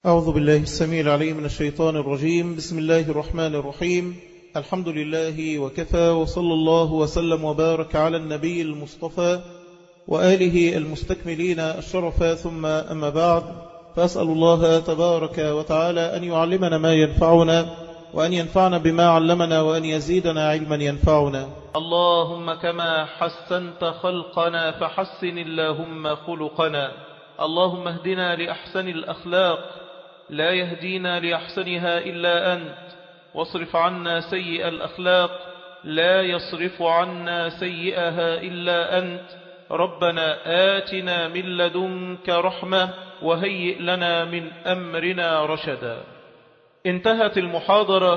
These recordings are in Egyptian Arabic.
أعوذ بالله السميع العليم من الشيطان الرجيم بسم الله الرحمن الرحيم الحمد لله وكفى وصلى الله وسلم وبارك على النبي المصطفى وآله المستكملين الشرف ثم أما بعد فأسأل الله تبارك وتعالى أن يعلمنا ما ينفعنا وأن ينفعنا بما علمنا وأن يزيدنا علما ينفعنا اللهم كما حسنت خلقنا فحسن اللهم خلقنا اللهم اهدنا لأحسن الأخلاق لا يهدينا لأحسنها إلا أنت واصرف عنا سيء الأخلاق لا يصرف عنا سيئها إلا أنت ربنا آتنا من لدنك رحمة وهيئ لنا من أمرنا رشدا انتهت المحاضرة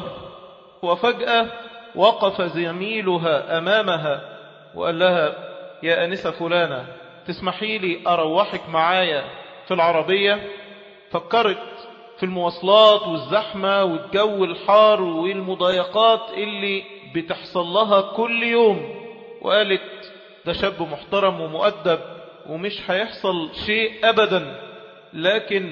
وفجأة وقف زميلها أمامها وقال لها يا أنسة فلانة تسمحي لي أروحك معايا في العربية فكرت في المواصلات والزحمة والجو الحار والمضايقات اللي بتحصل لها كل يوم وقالت ده شاب محترم ومؤدب ومش هيحصل شيء أبدا لكن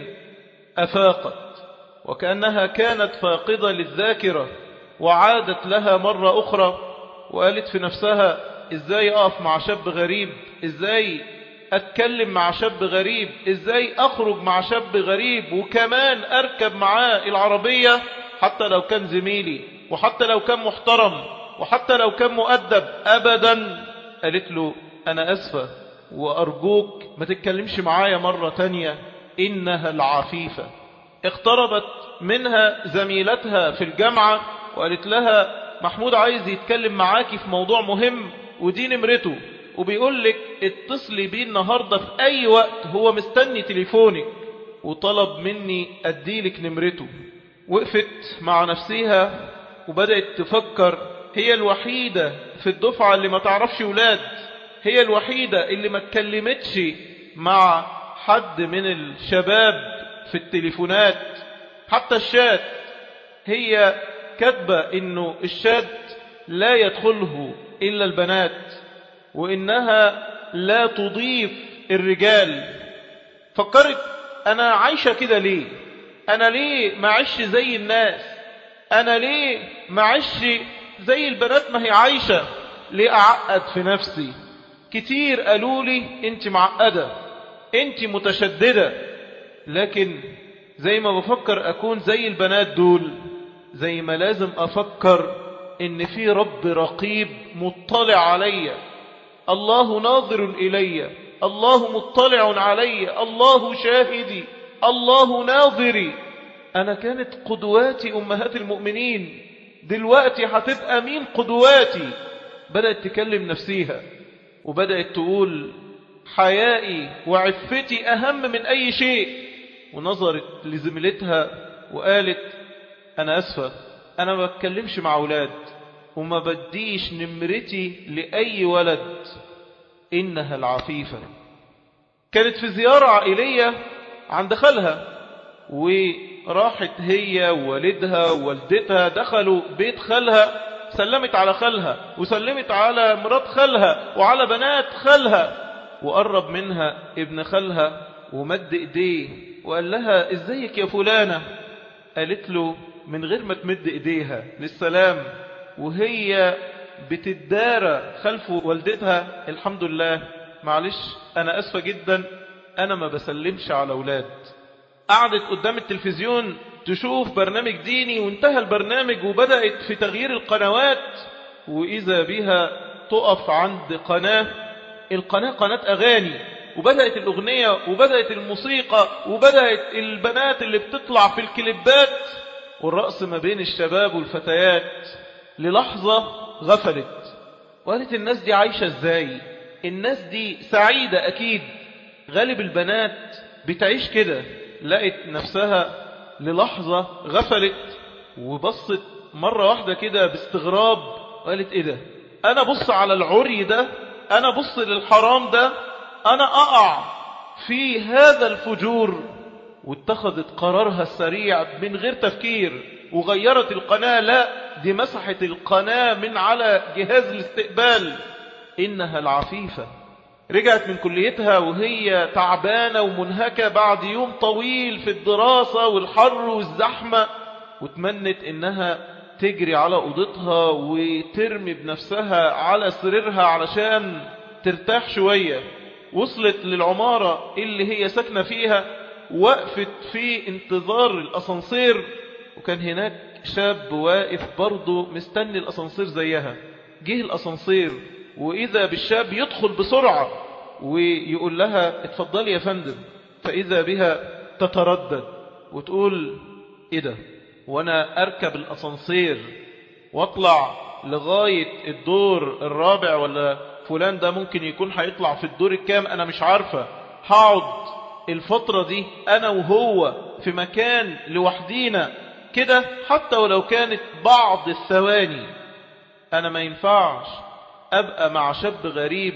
أفاقت وكأنها كانت فاقدة للذاكرة وعادت لها مرة أخرى وقالت في نفسها إزاي أقف مع شاب غريب إزاي أتكلم مع شاب غريب إزاي أخرج مع شاب غريب وكمان أركب معاه العربية حتى لو كان زميلي وحتى لو كان محترم وحتى لو كان مؤدب أبدا قالت له أنا أسفة وأرجوك ما تتكلمش معايا مرة تانية إنها العفيفة اقتربت منها زميلتها في الجامعة وقالت لها محمود عايز يتكلم معاكي في موضوع مهم ودي نمرته وبيقول لك اتصلي بيه النهاردة في أي وقت هو مستني تليفونك وطلب مني أديلك نمرته وقفت مع نفسها وبدأت تفكر هي الوحيدة في الدفعة اللي ما تعرفش ولاد هي الوحيدة اللي ما اتكلمتش مع حد من الشباب في التليفونات حتى الشات هي كاتبة انه الشات لا يدخله الا البنات وانها لا تضيف الرجال فكرت انا عايشة كده ليه انا ليه ما عش زي الناس انا ليه ما عش زي البنات ما هي عايشة ليه اعقد في نفسي كتير قالوا لي انت معقدة انت متشددة لكن زي ما بفكر اكون زي البنات دول زي ما لازم افكر ان في رب رقيب مطلع عليّ الله ناظر إلي الله مطلع علي الله شاهدي الله ناظري أنا كانت قدواتي أمهات المؤمنين دلوقتي هتبقى مين قدواتي بدأت تكلم نفسيها وبدأت تقول حيائي وعفتي أهم من أي شيء ونظرت لزميلتها وقالت أنا أسفة أنا ما بتكلمش مع أولاد وما بديش نمرتي لأي ولد إنها العفيفة كانت في زيارة عائلية عند خالها وراحت هي ووالدها ووالدتها دخلوا بيت خالها سلمت على خالها وسلمت على مرات خالها وعلى بنات خالها وقرب منها ابن خالها ومد ايديه وقال لها ازيك يا فلانة قالت له من غير ما تمد ايديها للسلام وهي بتدارى خلف والدتها الحمد لله معلش أنا أسفة جدا أنا ما بسلمش على أولاد قعدت قدام التلفزيون تشوف برنامج ديني وانتهى البرنامج وبدأت في تغيير القنوات وإذا بها تقف عند قناة القناة قناة أغاني وبدأت الأغنية وبدأت الموسيقى وبدأت البنات اللي بتطلع في الكليبات والرأس ما بين الشباب والفتيات للحظة غفلت وقالت الناس دي عايشة ازاي الناس دي سعيدة اكيد غالب البنات بتعيش كده لقت نفسها للحظة غفلت وبصت مرة واحدة كده باستغراب وقالت ايه ده انا بص على العري ده انا بص للحرام ده انا اقع في هذا الفجور واتخذت قرارها السريع من غير تفكير وغيرت القناة لا دي مسحت القناة من على جهاز الاستقبال إنها العفيفة رجعت من كليتها وهي تعبانة ومنهكة بعد يوم طويل في الدراسة والحر والزحمة وتمنت انها تجري على اوضتها وترمي بنفسها على سريرها علشان ترتاح شوية وصلت للعمارة اللي هي ساكنة فيها وقفت في انتظار الأسانسير وكان هناك شاب واقف برضه مستني الأسانسير زيها جه الأسانسير وإذا بالشاب يدخل بسرعة ويقول لها اتفضلي يا فندم فإذا بها تتردد وتقول إيه ده وأنا أركب الأسانسير واطلع لغاية الدور الرابع ولا فلان ده ممكن يكون هيطلع في الدور الكام أنا مش عارفة هقعد الفترة دي أنا وهو في مكان لوحدينا كده حتى ولو كانت بعض الثواني أنا ما ينفعش أبقى مع شاب غريب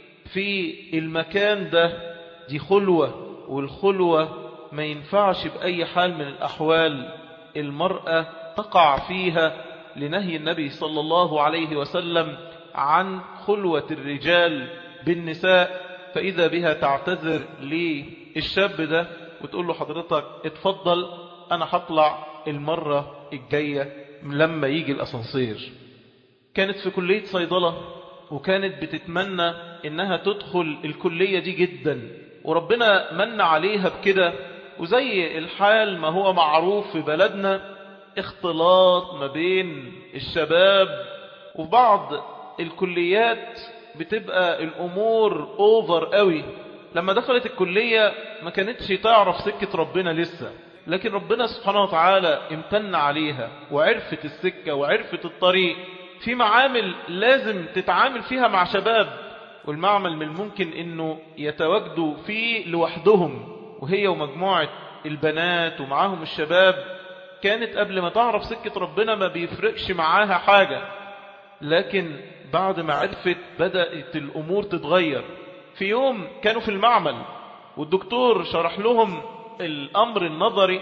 في المكان ده دي خلوة والخلوة ما ينفعش بأي حال من الأحوال المرأة تقع فيها لنهي النبي صلى الله عليه وسلم عن خلوة الرجال بالنساء فإذا بها تعتذر للشاب ده وتقول له حضرتك اتفضل أنا هطلع المرة الجاية لما يجي الأسانسير كانت في كلية صيدلة وكانت بتتمنى إنها تدخل الكلية دي جدا وربنا من عليها بكده وزي الحال ما هو معروف في بلدنا اختلاط ما بين الشباب وفي بعض الكليات بتبقى الأمور أوفر قوي لما دخلت الكلية ما كانتش تعرف سكة ربنا لسه لكن ربنا سبحانه وتعالى امتن عليها وعرفت السكة وعرفت الطريق في معامل لازم تتعامل فيها مع شباب والمعمل من الممكن انه يتواجدوا فيه لوحدهم وهي ومجموعة البنات ومعاهم الشباب كانت قبل ما تعرف سكة ربنا ما بيفرقش معاها حاجة لكن بعد ما عرفت بدأت الأمور تتغير في يوم كانوا في المعمل والدكتور شرح لهم الأمر النظري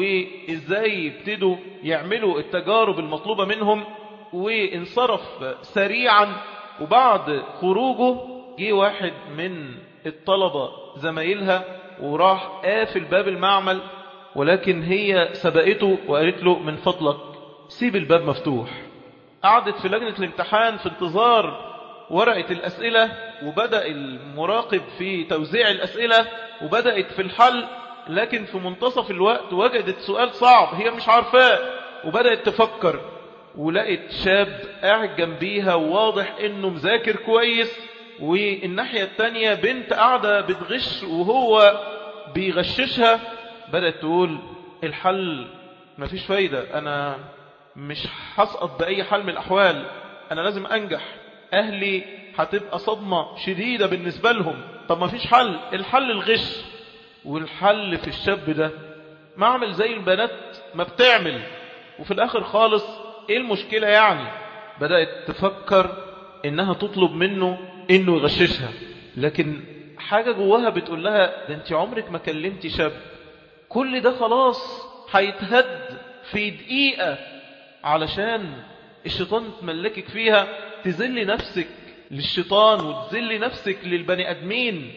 وإزاي يبتدوا يعملوا التجارب المطلوبة منهم وانصرف سريعا وبعد خروجه جه واحد من الطلبة زمايلها وراح قافل باب المعمل ولكن هي سبقته وقالت له من فضلك سيب الباب مفتوح قعدت في لجنة الامتحان في انتظار ورقة الأسئلة وبدأ المراقب في توزيع الأسئلة وبدأت في الحل لكن في منتصف الوقت وجدت سؤال صعب هي مش عارفاه وبدأت تفكر ولقت شاب قاعد جنبيها وواضح انه مذاكر كويس والناحية التانية بنت قاعدة بتغش وهو بيغششها بدأت تقول الحل مفيش فايدة انا مش هسقط بأي حال من الأحوال أنا لازم أنجح أهلي هتبقى صدمة شديدة بالنسبة لهم طب ما فيش حل الحل الغش والحل في الشاب ده ما أعمل زي البنات ما بتعمل وفي الآخر خالص إيه المشكلة يعني بدأت تفكر إنها تطلب منه إنه يغششها لكن حاجة جواها بتقول لها ده أنت عمرك ما كلمتي شاب كل ده خلاص هيتهد في دقيقة علشان الشيطان تملكك فيها تذل نفسك للشيطان وتذل نفسك للبني ادمين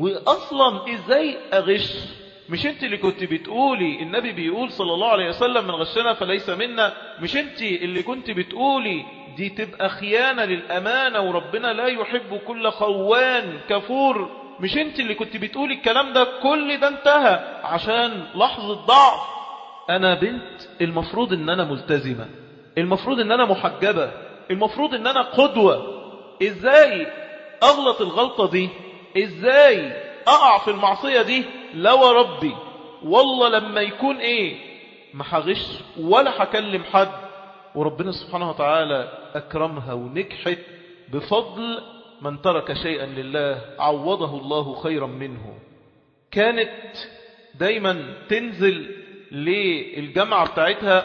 واصلا ازاي اغش مش انت اللي كنت بتقولي النبي بيقول صلى الله عليه وسلم من غشنا فليس منا مش انت اللي كنت بتقولي دي تبقى خيانة للأمانة وربنا لا يحب كل خوان كفور مش انت اللي كنت بتقولي الكلام ده كل ده انتهى عشان لحظة ضعف انا بنت المفروض ان انا ملتزمة المفروض ان انا محجبة المفروض ان انا قدوة ازاي اغلط الغلطة دي ازاي اقع في المعصية دي لو ربي والله لما يكون ايه ما هغش ولا هكلم حد وربنا سبحانه وتعالى اكرمها ونجحت بفضل من ترك شيئا لله عوضه الله خيرا منه كانت دايما تنزل للجامعة بتاعتها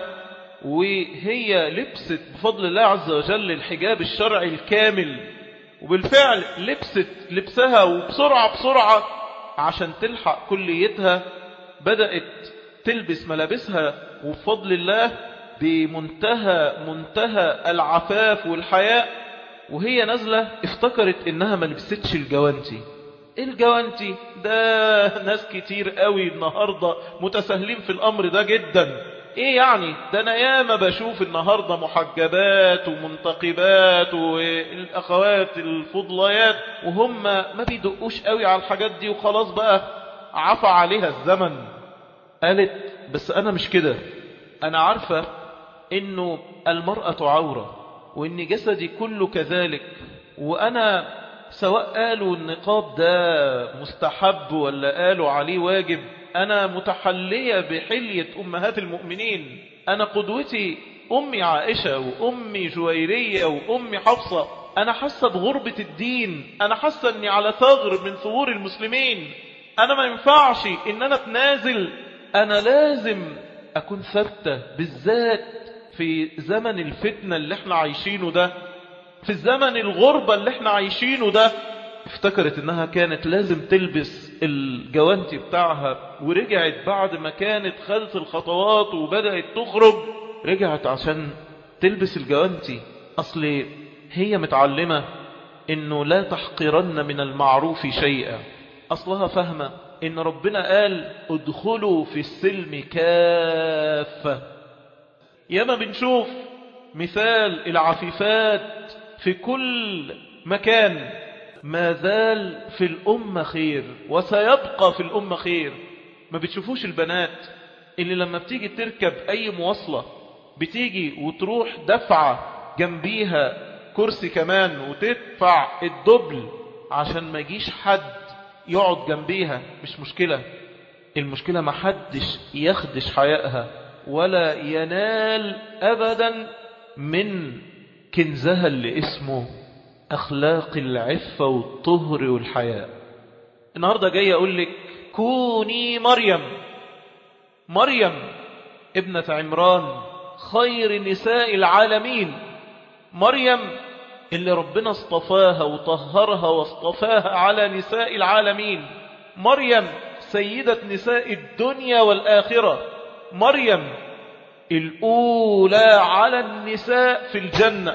وهي لبست بفضل الله عز وجل الحجاب الشرعي الكامل وبالفعل لبست لبسها وبسرعة بسرعة عشان تلحق كليتها بدأت تلبس ملابسها وبفضل الله بمنتهى منتهى العفاف والحياء وهي نازلة افتكرت انها ما لبستش الجوانتي الجوانتي ده ناس كتير قوي النهاردة متساهلين في الأمر ده جدا ايه يعني ده انا ياما بشوف النهاردة محجبات ومنتقبات والاخوات الفضليات وهم ما بيدقوش قوي على الحاجات دي وخلاص بقى عفى عليها الزمن قالت بس انا مش كده انا عارفة انه المرأة عورة وان جسدي كله كذلك وانا سواء قالوا النقاب ده مستحب ولا قالوا عليه واجب أنا متحلية بحلية أمهات المؤمنين أنا قدوتي أمي عائشة وأمي جويرية وأمي حفصة أنا حاسة بغربة الدين أنا حاسة أني على ثغر من ثغور المسلمين أنا ما ينفعش إن أنا اتنازل أنا لازم أكون ثابتة بالذات في زمن الفتنة اللي احنا عايشينه ده في الزمن الغربة اللي احنا عايشينه ده افتكرت انها كانت لازم تلبس الجوانتي بتاعها ورجعت بعد ما كانت خدت الخطوات وبدأت تخرج رجعت عشان تلبس الجوانتي اصل هي متعلمة انه لا تحقرن من المعروف شيئا اصلها فهمة ان ربنا قال ادخلوا في السلم كافة ياما بنشوف مثال العفيفات في كل مكان ما زال في الأمة خير وسيبقى في الأمة خير ما بتشوفوش البنات اللي لما بتيجي تركب أي مواصلة بتيجي وتروح دفعة جنبيها كرسي كمان وتدفع الدبل عشان ما يجيش حد يقعد جنبيها مش مشكلة المشكلة ما حدش يخدش حيائها ولا ينال أبدا من كنزها اللي اسمه أخلاق العفة والطهر والحياء النهاردة جاي أقول لك كوني مريم مريم ابنة عمران خير نساء العالمين مريم اللي ربنا اصطفاها وطهرها واصطفاها على نساء العالمين مريم سيدة نساء الدنيا والآخرة مريم الأولى على النساء في الجنة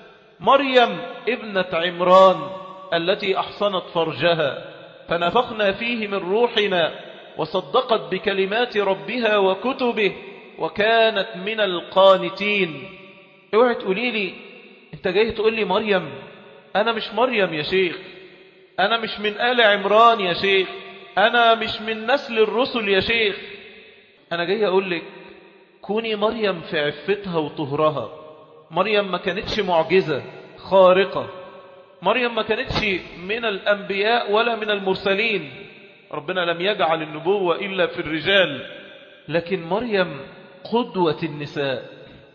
مريم ابنة عمران التي أحصنت فرجها فنفخنا فيه من روحنا وصدقت بكلمات ربها وكتبه وكانت من القانتين اوعي تقولي لي انت جاي تقول لي مريم انا مش مريم يا شيخ انا مش من آل عمران يا شيخ انا مش من نسل الرسل يا شيخ انا جاي اقول لك كوني مريم في عفتها وطهرها مريم ما كانتش معجزة خارقة مريم ما كانتش من الأنبياء ولا من المرسلين ربنا لم يجعل النبوة إلا في الرجال لكن مريم قدوة النساء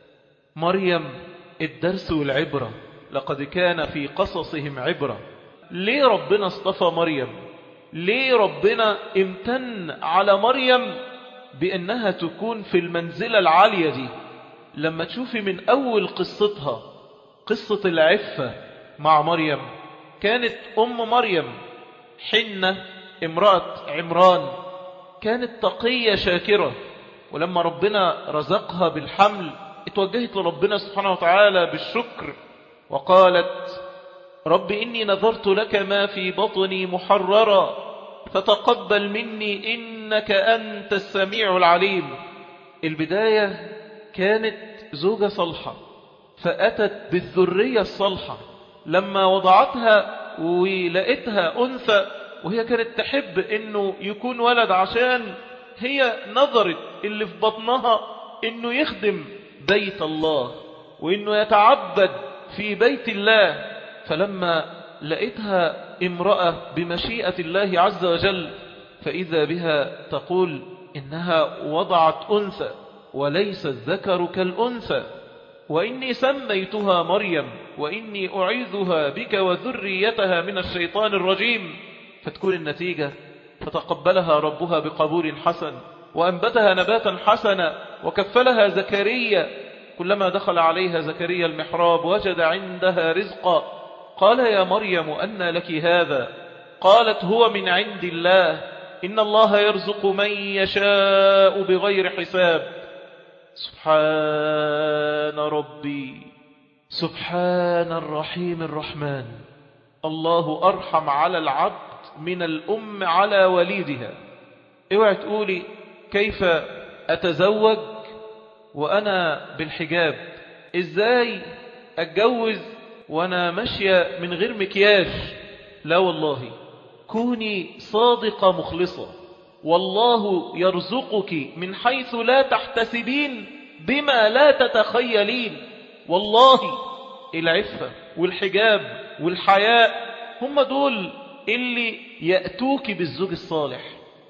مريم الدرس والعبرة لقد كان في قصصهم عبرة ليه ربنا اصطفى مريم ليه ربنا امتن على مريم بأنها تكون في المنزلة العالية دي لما تشوفي من أول قصتها قصة العفة مع مريم كانت أم مريم حنة امرأة عمران كانت تقية شاكرة ولما ربنا رزقها بالحمل اتوجهت لربنا سبحانه وتعالى بالشكر وقالت رب إني نذرت لك ما في بطني محررا فتقبل مني إنك أنت السميع العليم البداية كانت زوجة صالحة فأتت بالذرية الصالحة لما وضعتها ولقيتها أنثى وهي كانت تحب أنه يكون ولد عشان هي نظرت اللي في بطنها أنه يخدم بيت الله وأنه يتعبد في بيت الله فلما لقيتها امرأة بمشيئة الله عز وجل فإذا بها تقول إنها وضعت أنثى وليس الذكر كالأنثى وإني سميتها مريم وإني أعيذها بك وذريتها من الشيطان الرجيم فتكون النتيجة فتقبلها ربها بقبول حسن وأنبتها نباتا حسنا وكفلها زكريا كلما دخل عليها زكريا المحراب وجد عندها رزقا قال يا مريم أن لك هذا قالت هو من عند الله إن الله يرزق من يشاء بغير حساب سبحان ربي سبحان الرحيم الرحمن الله أرحم على العبد من الأم على وليدها اوعي تقولي كيف أتزوج وأنا بالحجاب إزاي أتجوز وأنا ماشية من غير مكياج لا والله كوني صادقة مخلصة والله يرزقك من حيث لا تحتسبين بما لا تتخيلين والله العفة والحجاب والحياء هم دول اللي يأتوك بالزوج الصالح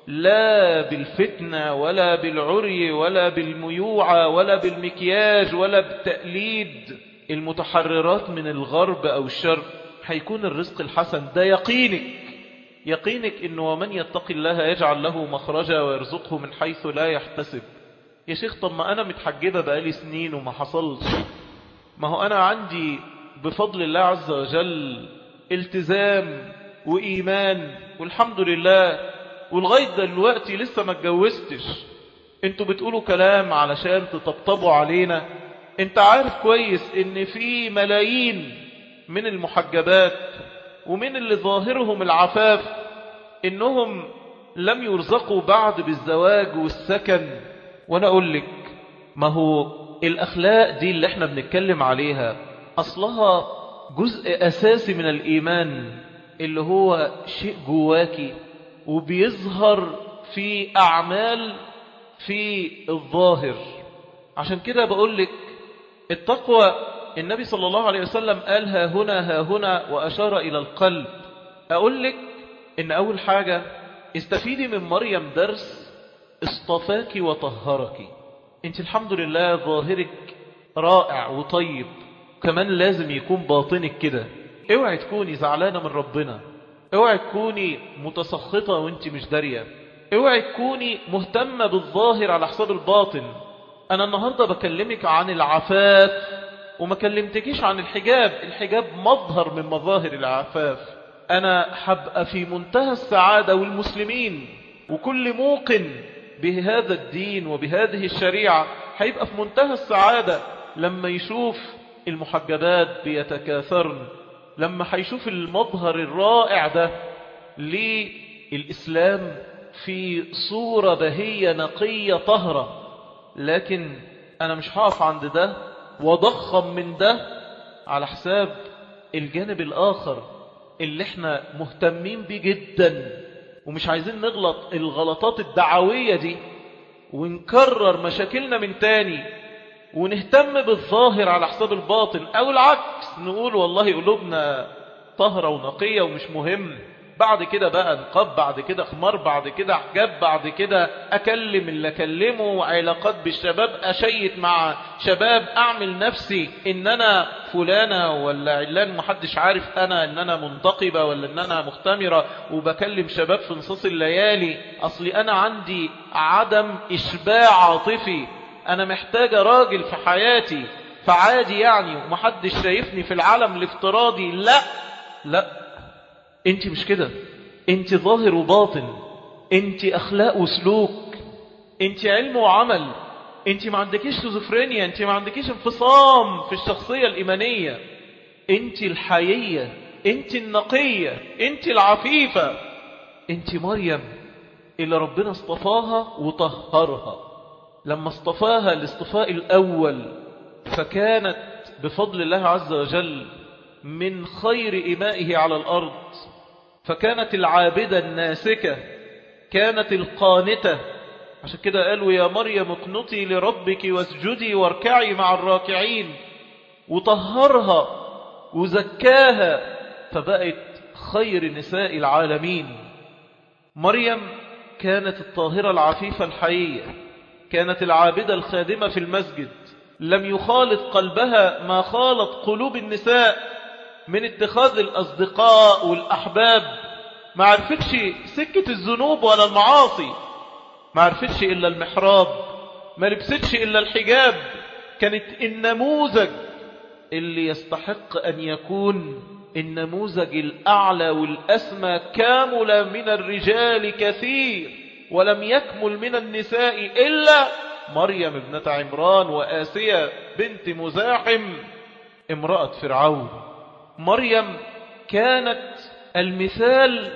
لا بالفتنة ولا بالعري ولا بالميوعة ولا بالمكياج ولا بالتقليد المتحررات من الغرب أو الشرق هيكون الرزق الحسن ده يقينك يقينك إنه ومن يتقي الله يجعل له مخرجا ويرزقه من حيث لا يحتسب يا شيخ طب ما أنا متحجبة بقالي سنين وما حصلش ما هو أنا عندي بفضل الله عز وجل التزام وإيمان والحمد لله ولغاية دلوقتي لسه ما اتجوزتش انتوا بتقولوا كلام علشان تطبطبوا علينا انت عارف كويس ان في ملايين من المحجبات ومن اللي ظاهرهم العفاف انهم لم يرزقوا بعد بالزواج والسكن وانا اقول لك ما هو الاخلاق دي اللي احنا بنتكلم عليها اصلها جزء اساسي من الايمان اللي هو شيء جواكي وبيظهر في اعمال في الظاهر عشان كده بقول لك التقوى النبي صلى الله عليه وسلم قال ها هنا ها هنا وأشار إلى القلب أقول لك إن أول حاجة استفيدي من مريم درس اصطفاك وطهرك انت الحمد لله ظاهرك رائع وطيب كمان لازم يكون باطنك كده اوعي تكوني زعلانة من ربنا اوعي تكوني متسخطة وانت مش دارية اوعي تكوني مهتمة بالظاهر على حساب الباطن انا النهاردة بكلمك عن العفاف وما كلمتكيش عن الحجاب الحجاب مظهر من مظاهر العفاف انا حبقى في منتهى السعادة والمسلمين وكل موقن بهذا الدين وبهذه الشريعة هيبقى في منتهى السعادة لما يشوف المحجبات بيتكاثرن لما هيشوف المظهر الرائع ده للإسلام في صورة بهية نقية طهرة لكن أنا مش هقف عند ده وضخم من ده على حساب الجانب الآخر اللي احنا مهتمين بيه جدا ومش عايزين نغلط الغلطات الدعوية دي ونكرر مشاكلنا من تاني ونهتم بالظاهر على حساب الباطن او العكس نقول والله قلوبنا طهرة ونقية ومش مهم بعد كده بقى نقاب بعد كده خمار بعد كده حجاب بعد كده اكلم اللي اكلمه علاقات بالشباب اشيت مع شباب اعمل نفسي ان انا فلانة ولا علان محدش عارف انا ان انا منتقبة ولا ان انا مختمرة وبكلم شباب في نصوص الليالي اصلي انا عندي عدم اشباع عاطفي انا محتاجة راجل في حياتي فعادي يعني ومحدش شايفني في العالم الافتراضي لا لا انت مش كده انت ظاهر وباطن انت اخلاق وسلوك انت علم وعمل انت ما عندكيش سوزوفرينيا انت ما عندكيش انفصام في الشخصية الايمانية انت الحيية انت النقية انت العفيفة انت مريم اللي ربنا اصطفاها وطهرها لما اصطفاها الاصطفاء الاول فكانت بفضل الله عز وجل من خير إمائه على الأرض فكانت العابدة الناسكة كانت القانتة عشان كده قالوا يا مريم اقنطي لربك واسجدي واركعي مع الراكعين وطهرها وزكاها فبقت خير نساء العالمين مريم كانت الطاهرة العفيفة الحيية كانت العابدة الخادمة في المسجد لم يخالط قلبها ما خالط قلوب النساء من اتخاذ الأصدقاء والأحباب ما عرفتش سكة الذنوب ولا المعاصي ما عرفتش إلا المحراب ما لبستش إلا الحجاب كانت النموذج اللي يستحق أن يكون النموذج الأعلى والأسمى كامل من الرجال كثير ولم يكمل من النساء إلا مريم ابنة عمران وآسية بنت مزاحم امرأة فرعون مريم كانت المثال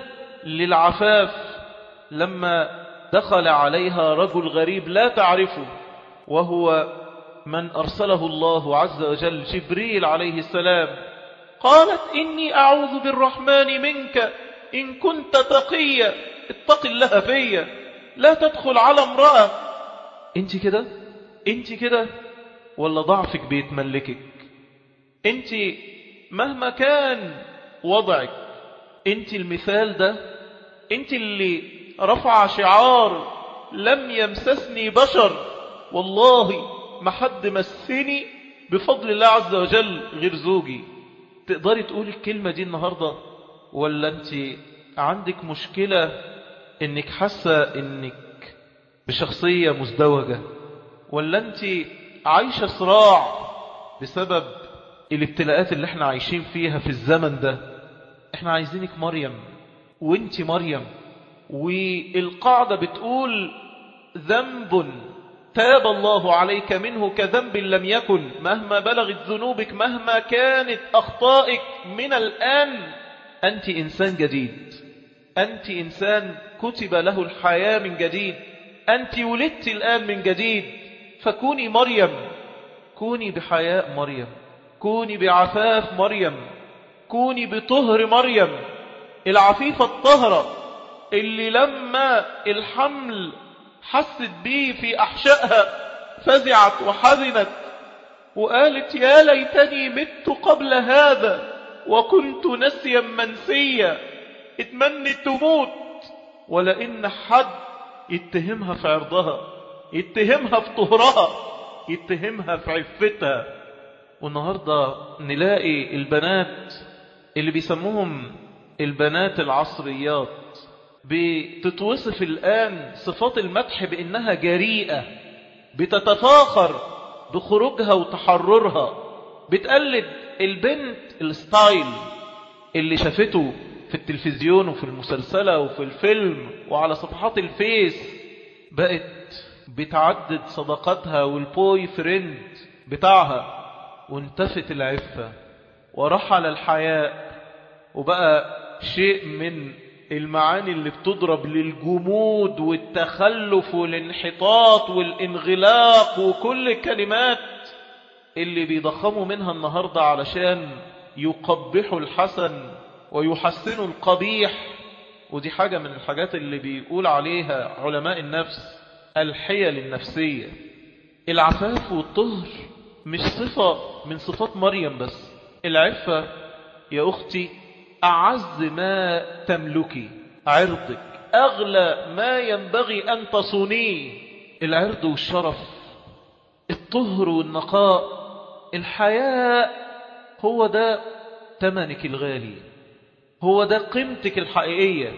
للعفاف لما دخل عليها رجل غريب لا تعرفه وهو من أرسله الله عز وجل جبريل عليه السلام قالت إني أعوذ بالرحمن منك إن كنت تقيا اتق الله فيا لا تدخل على امرأة انت كده انت كده ولا ضعفك بيتملكك انت مهما كان وضعك انت المثال ده انت اللي رفع شعار لم يمسسني بشر والله ما حد مسني بفضل الله عز وجل غير زوجي تقدري تقولي الكلمة دي النهاردة ولا انت عندك مشكلة انك حاسة انك بشخصية مزدوجة ولا انت عايشة صراع بسبب الابتلاءات اللي احنا عايشين فيها في الزمن ده احنا عايزينك مريم وانت مريم والقاعدة بتقول ذنب تاب الله عليك منه كذنب لم يكن مهما بلغت ذنوبك مهما كانت أخطائك من الآن أنت إنسان جديد أنت إنسان كتب له الحياة من جديد أنت ولدت الآن من جديد فكوني مريم كوني بحياء مريم كوني بعفاف مريم كوني بطهر مريم العفيفة الطهرة اللي لما الحمل حست بيه في أحشائها فزعت وحزنت وقالت يا ليتني مت قبل هذا وكنت نسيا منسيا اتمنت تموت ولئن حد يتهمها في عرضها يتهمها في طهرها يتهمها في عفتها والنهاردة نلاقي البنات اللي بيسموهم البنات العصريات بتتوصف الآن صفات المدح بأنها جريئة بتتفاخر بخروجها وتحررها بتقلد البنت الستايل اللي شافته في التلفزيون وفي المسلسلة وفي الفيلم وعلى صفحات الفيس بقت بتعدد صداقاتها والبوي فريند بتاعها وانتفت العفة ورحل الحياء وبقى شيء من المعاني اللي بتضرب للجمود والتخلف والانحطاط والانغلاق وكل الكلمات اللي بيضخموا منها النهاردة علشان يقبحوا الحسن ويحسنوا القبيح ودي حاجة من الحاجات اللي بيقول عليها علماء النفس الحيل النفسية العفاف والطهر مش صفة من صفات مريم بس العفة يا أختي أعز ما تملكي عرضك أغلى ما ينبغي أن تصونيه العرض والشرف الطهر والنقاء الحياء هو ده تمنك الغالي هو ده قيمتك الحقيقية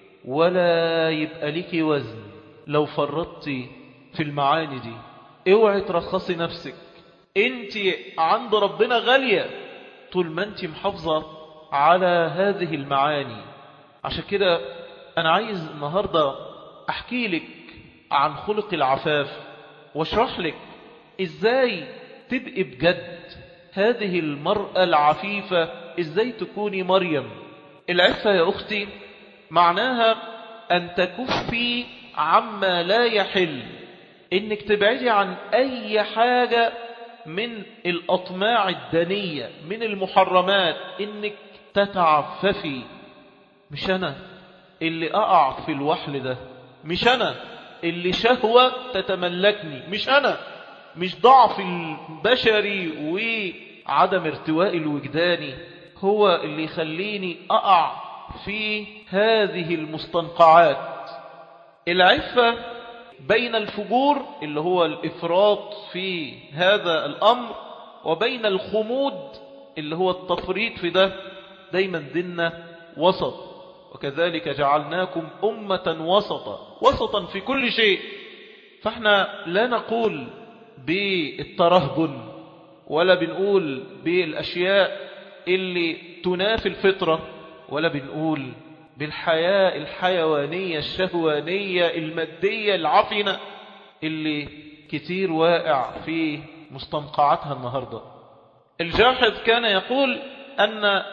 ولا يبقى لك وزن لو فرطتي في المعاني دي اوعي ترخصي نفسك انت عند ربنا غالية طول ما انت محافظة على هذه المعاني عشان كده انا عايز النهاردة احكي لك عن خلق العفاف واشرح لك ازاي تبقي بجد هذه المرأة العفيفة ازاي تكوني مريم العفة يا اختي معناها ان تكفي عما لا يحل انك تبعدي عن اي حاجة من الاطماع الدنية من المحرمات انك تتعففي مش انا اللي اقع في الوحل ده مش انا اللي شهوة تتملكني مش انا مش ضعف البشري وعدم ارتواء الوجداني هو اللي يخليني اقع في هذه المستنقعات العفة بين الفجور اللي هو الإفراط في هذا الأمر وبين الخمود اللي هو التفريط في ده دايما ديننا وسط وكذلك جعلناكم أمة وسطا وسطا في كل شيء فاحنا لا نقول بالترهبن ولا بنقول بالأشياء اللي تنافي الفطرة ولا بنقول بالحياة الحيوانية الشهوانية المادية العفنة اللي كتير واقع في مستنقعاتها النهاردة الجاحظ كان يقول أن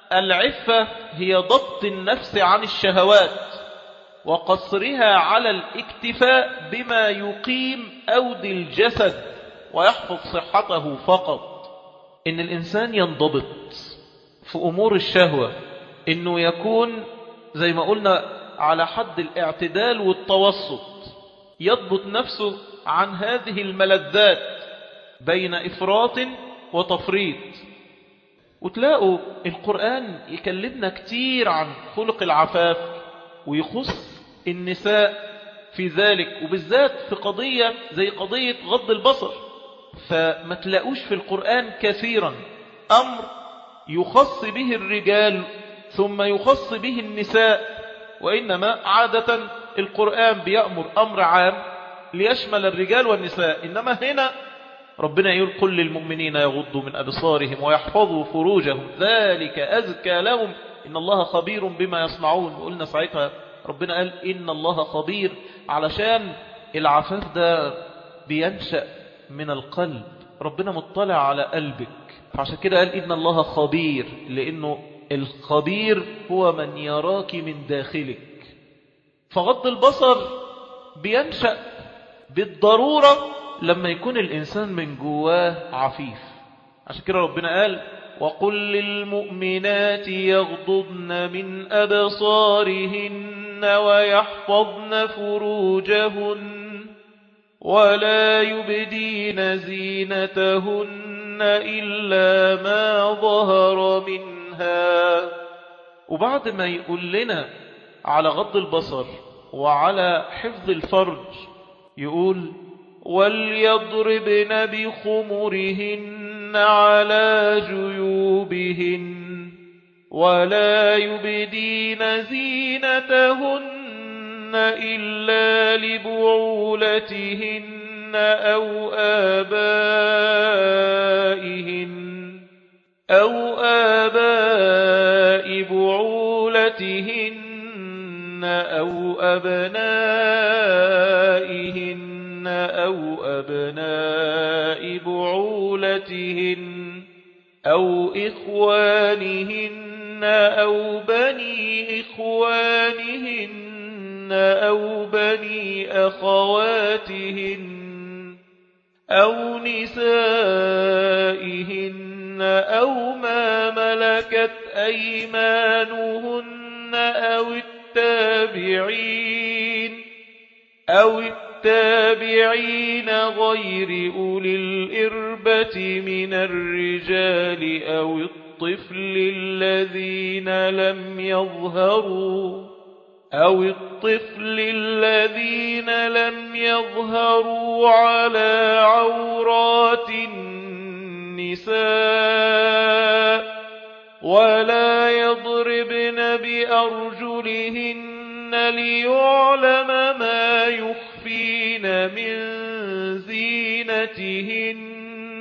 العفة هي ضبط النفس عن الشهوات وقصرها على الاكتفاء بما يقيم أود الجسد ويحفظ صحته فقط إن الإنسان ينضبط في أمور الشهوة إنه يكون زي ما قلنا على حد الاعتدال والتوسط يضبط نفسه عن هذه الملذات بين إفراط وتفريط وتلاقوا القرآن يكلمنا كتير عن خلق العفاف ويخص النساء في ذلك وبالذات في قضية زي قضية غض البصر فما تلاقوش في القرآن كثيرا أمر يخص به الرجال ثم يخص به النساء وإنما عادة القرآن بيأمر أمر عام ليشمل الرجال والنساء إنما هنا ربنا يقول قل للمؤمنين يغضوا من أبصارهم ويحفظوا فروجهم ذلك أزكى لهم إن الله خبير بما يصنعون وقلنا ساعتها ربنا قال إن الله خبير علشان العفاف ده بينشأ من القلب ربنا مطلع على قلبك فعشان كده قال إن الله خبير لأنه الخبير هو من يراك من داخلك فغض البصر بينشأ بالضرورة لما يكون الإنسان من جواه عفيف عشان كده ربنا قال وقل للمؤمنات يغضضن من أبصارهن ويحفظن فروجهن ولا يبدين زينتهن إلا ما ظهر منها وبعد ما يقول لنا على غض البصر وعلى حفظ الفرج يقول وليضربن بخمرهن على جيوبهن ولا يبدين زينتهن إلا لبعولتهن أو آبائهن أو آباء بعولتهن أو أبنائهن أو أبناء بعولتهن أو إخوانهن أو بني إخوانهن أو بني أخواتهن أو نسائهن أو ما ملكت أيمانهن أو التابعين أو التابعين غير أولي الإربة من الرجال أو الطفل الذين لم يظهروا أو الطفل الذين لم يظهروا على عورات النساء ولا يضربن بأرجلهن ليعلم ما يخفين من زينتهن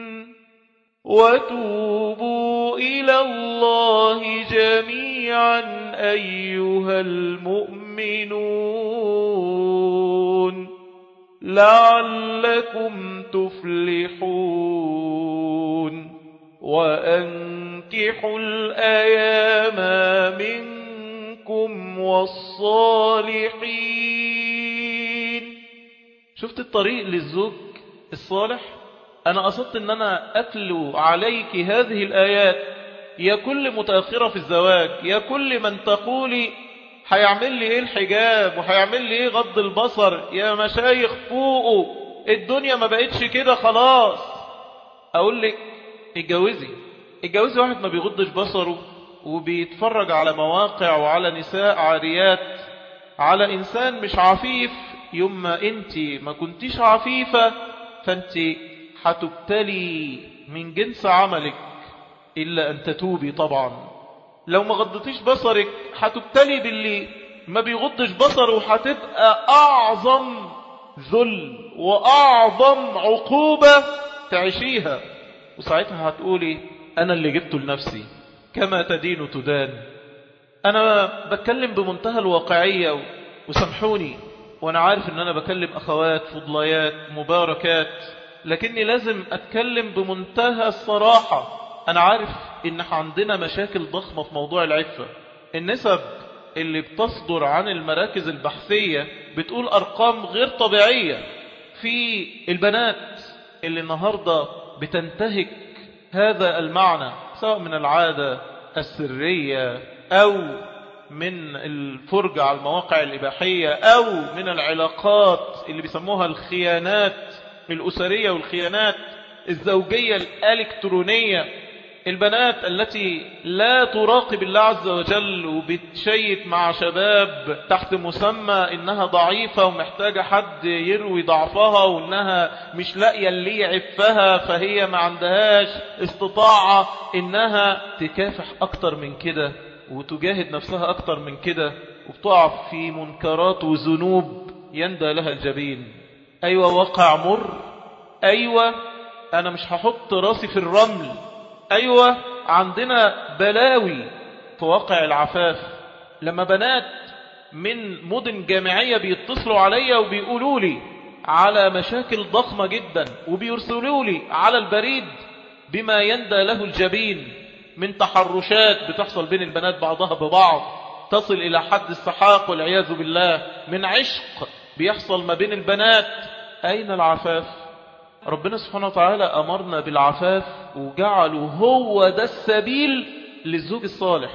وتوبوا إلى الله جميعا أيها المؤمنون لعلكم تفلحون وأنكحوا الأيام منكم والصالحين شفت الطريق للزوج الصالح أنا قصدت أن أنا أتلو عليك هذه الآيات يا كل متأخرة في الزواج يا كل من تقولي هيعمل لي ايه الحجاب وهيعمل لي ايه غض البصر يا مشايخ فوقه الدنيا ما بقتش كده خلاص اقول لك اتجوزي اتجوزي واحد ما بيغضش بصره وبيتفرج على مواقع وعلى نساء عاريات على انسان مش عفيف يوم ما انت ما كنتيش عفيفة فانت هتبتلي من جنس عملك إلا أن تتوبي طبعا لو ما غضتيش بصرك هتبتلي باللي ما بيغضش بصره هتبقى أعظم ذل وأعظم عقوبة تعيشيها وساعتها هتقولي أنا اللي جبته لنفسي كما تدين تدان أنا بتكلم بمنتهى الواقعية وسامحوني وأنا عارف أن أنا بكلم أخوات فضليات مباركات لكني لازم أتكلم بمنتهى الصراحة أنا عارف ان عندنا مشاكل ضخمة في موضوع العفة النسب اللي بتصدر عن المراكز البحثية بتقول ارقام غير طبيعية في البنات اللي النهاردة بتنتهك هذا المعنى سواء من العادة السرية أو من الفرجة على المواقع الإباحية أو من العلاقات اللي بيسموها الخيانات الأسرية والخيانات الزوجية الإلكترونية البنات التي لا تراقب الله عز وجل وبتشيت مع شباب تحت مسمى انها ضعيفة ومحتاجة حد يروي ضعفها وانها مش لاقية اللي يعفها فهي ما عندهاش استطاعة انها تكافح اكتر من كده وتجاهد نفسها اكتر من كده وبتقع في منكرات وذنوب يندى لها الجبين ايوه وقع مر ايوه انا مش هحط راسي في الرمل أيوة عندنا بلاوي في واقع العفاف لما بنات من مدن جامعية بيتصلوا عليا وبيقولوا لي على مشاكل ضخمة جدا وبيرسلوا لي على البريد بما يندى له الجبين من تحرشات بتحصل بين البنات بعضها ببعض تصل إلى حد السحاق والعياذ بالله من عشق بيحصل ما بين البنات أين العفاف ربنا سبحانه وتعالى أمرنا بالعفاف وجعله هو ده السبيل للزوج الصالح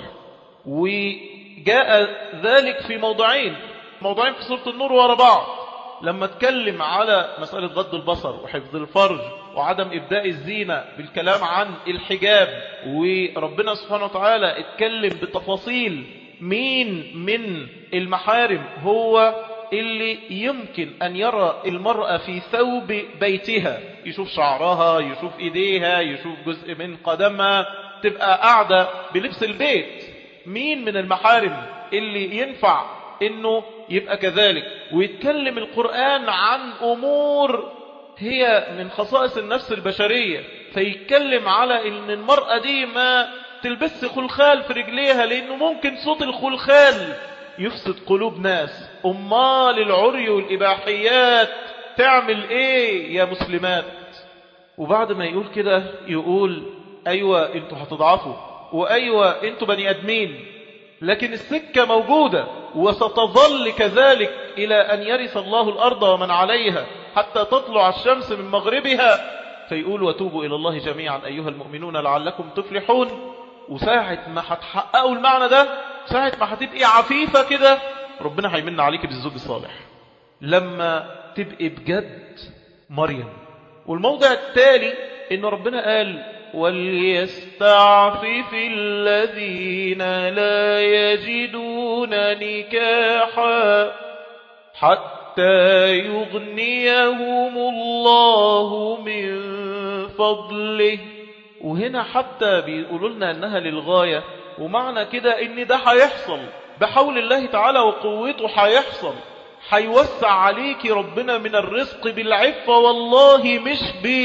وجاء ذلك في موضعين موضعين في سورة النور ورا بعض لما اتكلم على مسألة غض البصر وحفظ الفرج وعدم إبداء الزينة بالكلام عن الحجاب وربنا سبحانه وتعالى اتكلم بتفاصيل مين من المحارم هو اللي يمكن أن يرى المرأة في ثوب بيتها يشوف شعرها يشوف إيديها يشوف جزء من قدمها تبقى قاعدة بلبس البيت مين من المحارم اللي ينفع انه يبقى كذلك ويتكلم القرآن عن امور هي من خصائص النفس البشرية فيتكلم على ان المرأة دي ما تلبس خلخال في رجليها لانه ممكن صوت الخلخال يفسد قلوب ناس امال العري والاباحيات تعمل ايه يا مسلمات وبعد ما يقول كده يقول ايوه انتوا هتضعفوا وايوه انتوا بني ادمين لكن السكة موجودة وستظل كذلك إلى أن يرث الله الأرض ومن عليها حتى تطلع الشمس من مغربها فيقول وتوبوا إلى الله جميعا أيها المؤمنون لعلكم تفلحون وساعة ما هتحققوا المعنى ده ساعة ما هتبقي عفيفة كده ربنا هيمن عليك بالزوج الصالح لما تبقي بجد مريم والموضع التالي ان ربنا قال وليستعفف الذين لا يجدون نكاحا حتى يغنيهم الله من فضله وهنا حتى بيقولوا لنا انها للغاية ومعنى كده ان ده هيحصل بحول الله تعالى وقوته هيحصل هيوسع عليك ربنا من الرزق بالعفة والله مش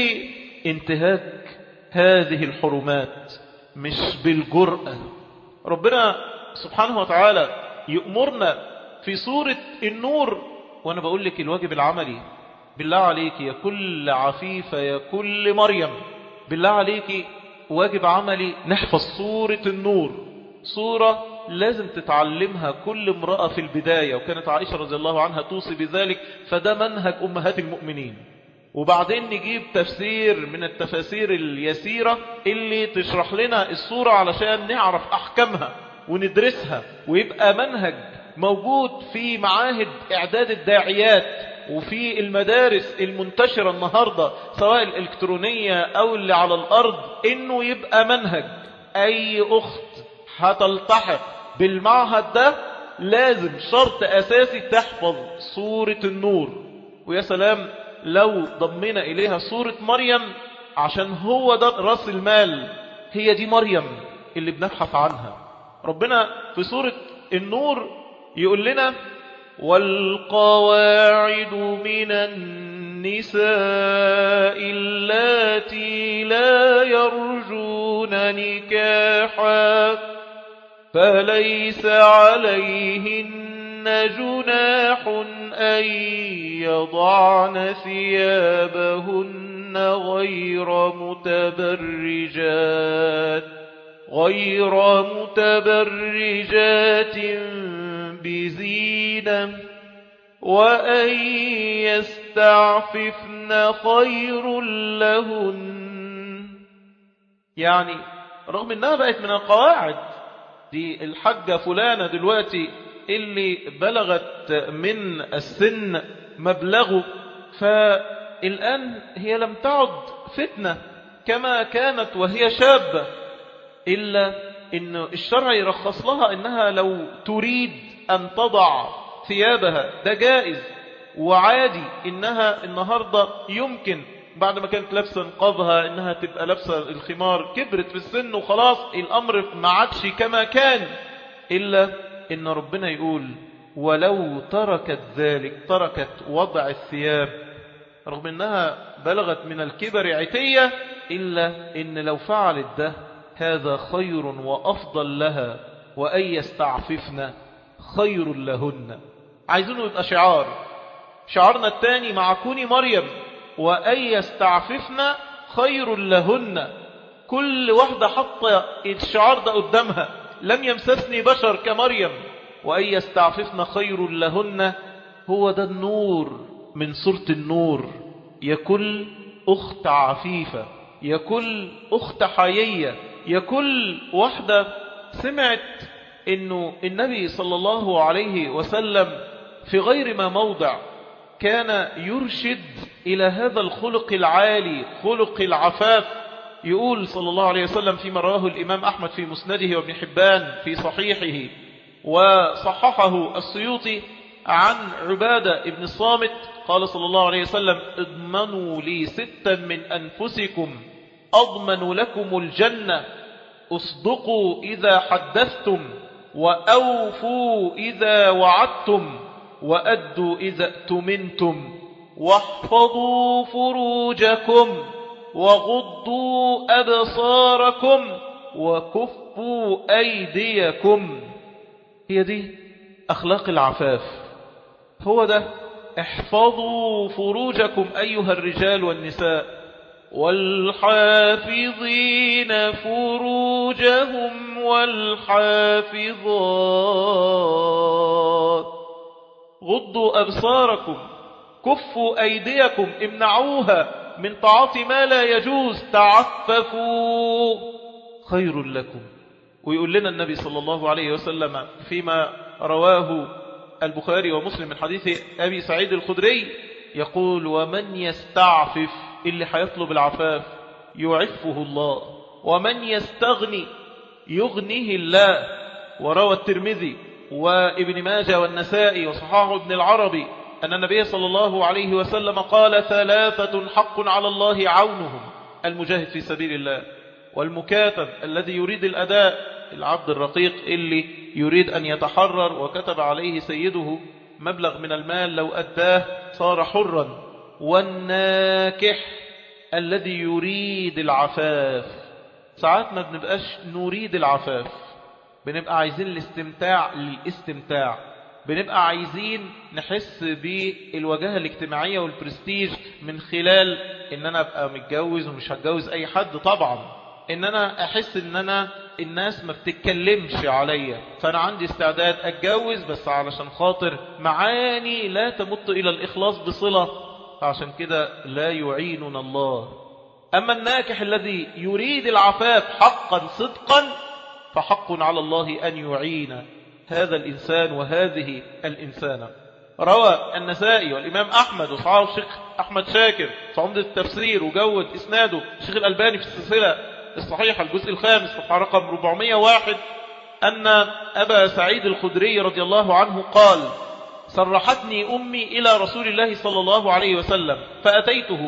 بانتهاك هذه الحرمات مش بالجرأة ربنا سبحانه وتعالى يأمرنا في سورة النور وانا بقول لك الواجب العملي بالله عليك يا كل عفيفة يا كل مريم بالله عليك واجب عملي نحفظ سورة النور سورة لازم تتعلمها كل امرأة في البداية وكانت عائشة رضي الله عنها توصي بذلك فده منهج أمهات المؤمنين وبعدين نجيب تفسير من التفاسير اليسيرة اللي تشرح لنا السورة علشان نعرف أحكامها وندرسها ويبقى منهج موجود في معاهد إعداد الداعيات وفي المدارس المنتشرة النهاردة سواء الإلكترونية أو اللي على الأرض إنه يبقى منهج أي أخت هتلتحق بالمعهد ده لازم شرط أساسي تحفظ سورة النور ويا سلام لو ضمنا إليها سورة مريم عشان هو ده رأس المال هي دي مريم اللي بنبحث عنها ربنا في سورة النور يقول لنا والقواعد من النساء اللاتي لا يرجون نكاحا فليس عليهن جناح أن يضعن ثيابهن غير متبرجات غير متبرجات بزينة وأن يستعففن خير لهن يعني رغم انها بقت من القواعد دي الحجة فلانة دلوقتي اللي بلغت من السن مبلغه فالآن هي لم تعد فتنة كما كانت وهي شابة إلا إن الشرع يرخص لها إنها لو تريد أن تضع ثيابها ده جائز وعادي إنها النهاردة يمكن بعد ما كانت لابسة نقابها إنها تبقى لابسة الخمار كبرت في السن وخلاص الأمر ما عادش كما كان إلا إن ربنا يقول ولو تركت ذلك تركت وضع الثياب رغم أنها بلغت من الكبر عتية إلا إن لو فعلت ده هذا خير وأفضل لها وأن يستعففن خير لهن عايزينه يبقى شعار شعارنا الثاني مع كوني مريم وأن يستعففن خير لهن كل واحدة حط الشعار ده قدامها لم يمسسني بشر كمريم وأن يستعففن خير لهن هو ده النور من سورة النور يا كل أخت عفيفة يا كل أخت حيية يا كل واحدة سمعت انه النبي صلى الله عليه وسلم في غير ما موضع كان يرشد إلى هذا الخلق العالي خلق العفاف يقول صلى الله عليه وسلم فيما رواه الإمام أحمد في مسنده وابن حبان في صحيحه وصححه السيوطي عن عبادة ابن الصامت قال صلى الله عليه وسلم اضمنوا لي ستا من أنفسكم أضمن لكم الجنة اصدقوا إذا حدثتم وأوفوا إذا وعدتم وأدوا إذا ائتمنتم واحفظوا فروجكم وغضوا أبصاركم وكفوا أيديكم هي دي أخلاق العفاف هو ده احفظوا فروجكم أيها الرجال والنساء والحافظين فروجهم والحافظات غضوا أبصاركم كفوا أيديكم امنعوها من طاعات ما لا يجوز تعففوا خير لكم ويقول لنا النبي صلى الله عليه وسلم فيما رواه البخاري ومسلم من حديث أبي سعيد الخدري يقول ومن يستعفف اللي هيطلب العفاف يعفه الله ومن يستغني يغنيه الله وروى الترمذي وابن ماجه والنسائي وصححه ابن العربي أن النبي صلى الله عليه وسلم قال ثلاثة حق على الله عونهم المجاهد في سبيل الله والمكاتب الذي يريد الأداء العبد الرقيق اللي يريد أن يتحرر وكتب عليه سيده مبلغ من المال لو أداه صار حرا والناكح الذي يريد العفاف ساعات ما بنبقاش نريد العفاف بنبقى عايزين الاستمتاع للاستمتاع بنبقى عايزين نحس بالوجاهة الاجتماعية والبرستيج من خلال ان انا ابقى متجوز ومش هتجوز اي حد طبعا ان انا احس ان انا الناس ما بتتكلمش عليا فانا عندي استعداد اتجوز بس علشان خاطر معاني لا تمت الى الاخلاص بصلة عشان كده لا يعيننا الله اما الناكح الذي يريد العفاف حقا صدقا فحق على الله ان يعين هذا الإنسان وهذه الإنسانة روى النسائي والإمام أحمد وصحاب الشيخ أحمد شاكر في عمدة التفسير وجود إسناده الشيخ الألباني في السلسلة الصحيحة الجزء الخامس صفحة رقم 401 أن أبا سعيد الخدري رضي الله عنه قال صرحتني أمي إلى رسول الله صلى الله عليه وسلم فأتيته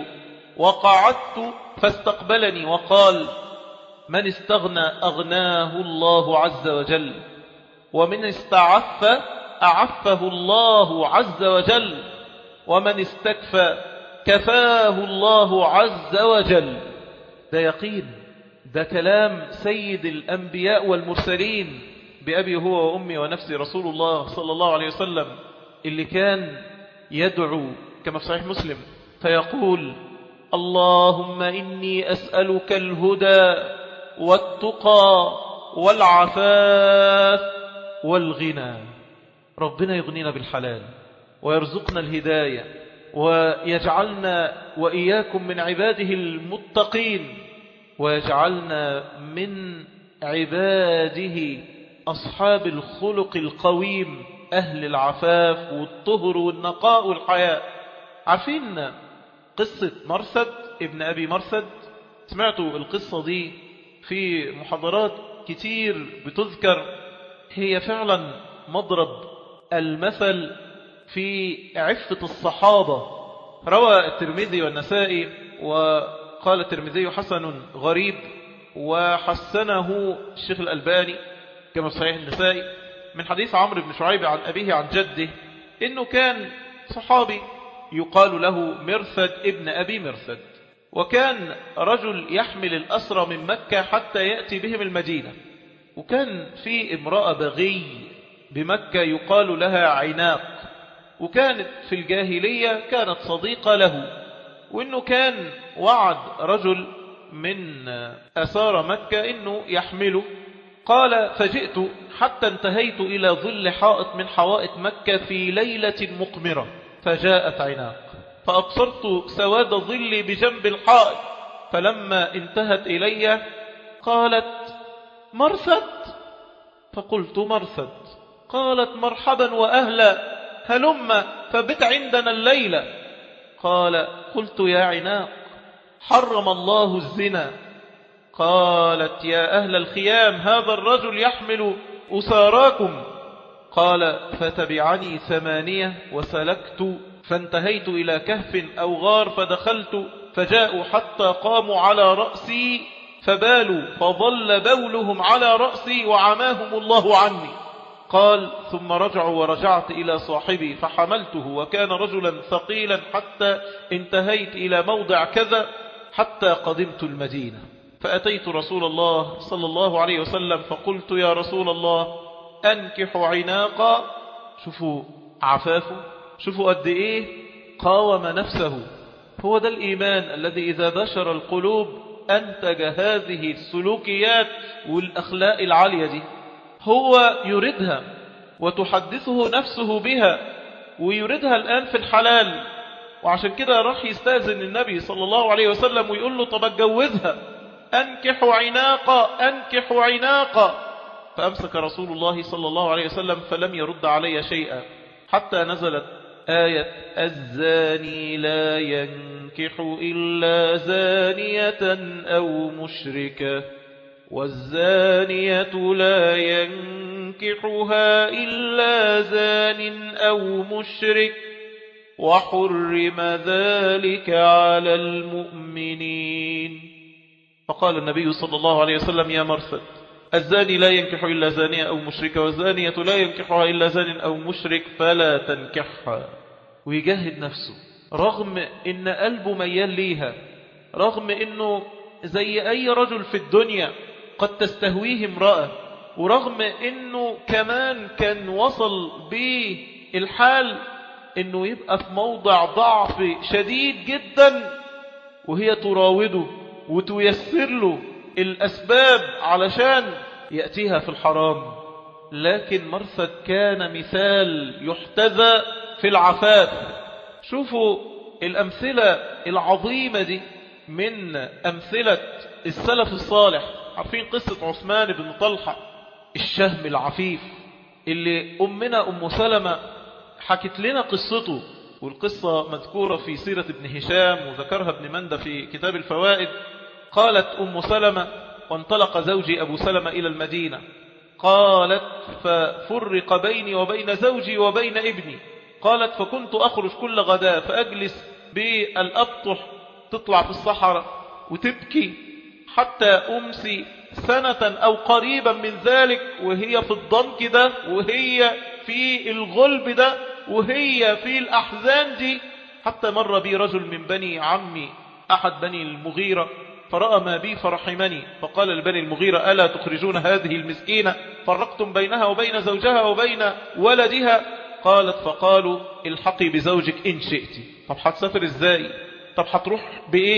وقعدت فاستقبلني وقال من استغنى أغناه الله عز وجل ومن استعف أعفه الله عز وجل ومن استكفى كفاه الله عز وجل ده يقين ده كلام سيد الأنبياء والمرسلين بأبي هو وأمي ونفسي رسول الله صلى الله عليه وسلم اللي كان يدعو كما في صحيح مسلم فيقول اللهم إني أسألك الهدى والتقى والعفاف والغنى ربنا يغنينا بالحلال ويرزقنا الهداية ويجعلنا وإياكم من عباده المتقين ويجعلنا من عباده أصحاب الخلق القويم أهل العفاف والطهر والنقاء والحياء عارفين قصة مرسد ابن أبي مرسد سمعتوا القصة دي في محاضرات كتير بتذكر هي فعلا مضرب المثل في عفة الصحابة روى الترمذي والنسائي وقال الترمذي حسن غريب وحسنه الشيخ الألباني كما في صحيح النسائي من حديث عمرو بن شعيب عن أبيه عن جده إنه كان صحابي يقال له مرثد ابن أبي مرثد وكان رجل يحمل الأسرى من مكة حتى يأتي بهم المدينة وكان في امرأة بغي بمكة يقال لها عناق وكانت في الجاهلية كانت صديقة له وإنه كان وعد رجل من أسار مكة إنه يحمله قال فجئت حتى انتهيت إلى ظل حائط من حوائط مكة في ليلة مقمرة فجاءت عناق فأبصرت سواد ظلي بجنب الحائط فلما انتهت إلي قالت مرثد فقلت مرثد قالت مرحبا وأهلا هلم فبت عندنا الليلة قال قلت يا عناق حرم الله الزنا قالت يا أهل الخيام هذا الرجل يحمل أساراكم قال فتبعني ثمانية وسلكت فانتهيت إلى كهف أو غار فدخلت فجاءوا حتى قاموا على رأسي فبالوا فظل بولهم على رأسي وعماهم الله عني قال ثم رجعوا ورجعت إلى صاحبي فحملته وكان رجلا ثقيلا حتى انتهيت إلى موضع كذا حتى قدمت المدينة فأتيت رسول الله صلى الله عليه وسلم فقلت يا رسول الله أنكح عناقا شوفوا عفافه شوفوا قد إيه قاوم نفسه هو ده الإيمان الذي إذا بشر القلوب أنتج هذه السلوكيات والأخلاق العالية دي هو يريدها وتحدثه نفسه بها ويريدها الآن في الحلال وعشان كده راح يستاذن النبي صلى الله عليه وسلم ويقول له طب اتجوزها أنكح عناقا أنكح عناقا فأمسك رسول الله صلى الله عليه وسلم فلم يرد علي شيئا حتى نزلت آية الزاني لا ينكح إلا زانية أو مشركة والزانية لا ينكحها إلا زان أو مشرك وحرم ذلك على المؤمنين فقال النبي صلى الله عليه وسلم يا مرثد الزاني لا ينكح إلا زانية أو مشركة والزانية لا ينكحها إلا زان أو مشرك فلا تنكحها ويجاهد نفسه رغم إن قلبه ميال ليها رغم إنه زي أي رجل في الدنيا قد تستهويه امرأة ورغم إنه كمان كان وصل بالحال إنه يبقى في موضع ضعف شديد جدا وهي تراوده وتيسر له الأسباب علشان يأتيها في الحرام لكن مرثد كان مثال يحتذى في العفاف شوفوا الأمثلة العظيمة دي من أمثلة السلف الصالح عارفين قصة عثمان بن طلحة الشهم العفيف اللي أمنا أم سلمة حكت لنا قصته والقصة مذكورة في سيرة ابن هشام وذكرها ابن مندى في كتاب الفوائد قالت أم سلمة وانطلق زوجي أبو سلمة إلى المدينة قالت ففرق بيني وبين زوجي وبين ابني قالت فكنت أخرج كل غداء فأجلس بالأبطح تطلع في الصحراء وتبكي حتى أمسي سنة أو قريبا من ذلك وهي في الضنك ده وهي في الغلب ده وهي في الأحزان دي حتى مر بي رجل من بني عمي أحد بني المغيرة فرأى ما بي فرحمني فقال لبني المغيرة ألا تخرجون هذه المسكينة فرقتم بينها وبين زوجها وبين ولدها قالت فقالوا الحقي بزوجك إن شئت طب هتسافر إزاي طب هتروح بإيه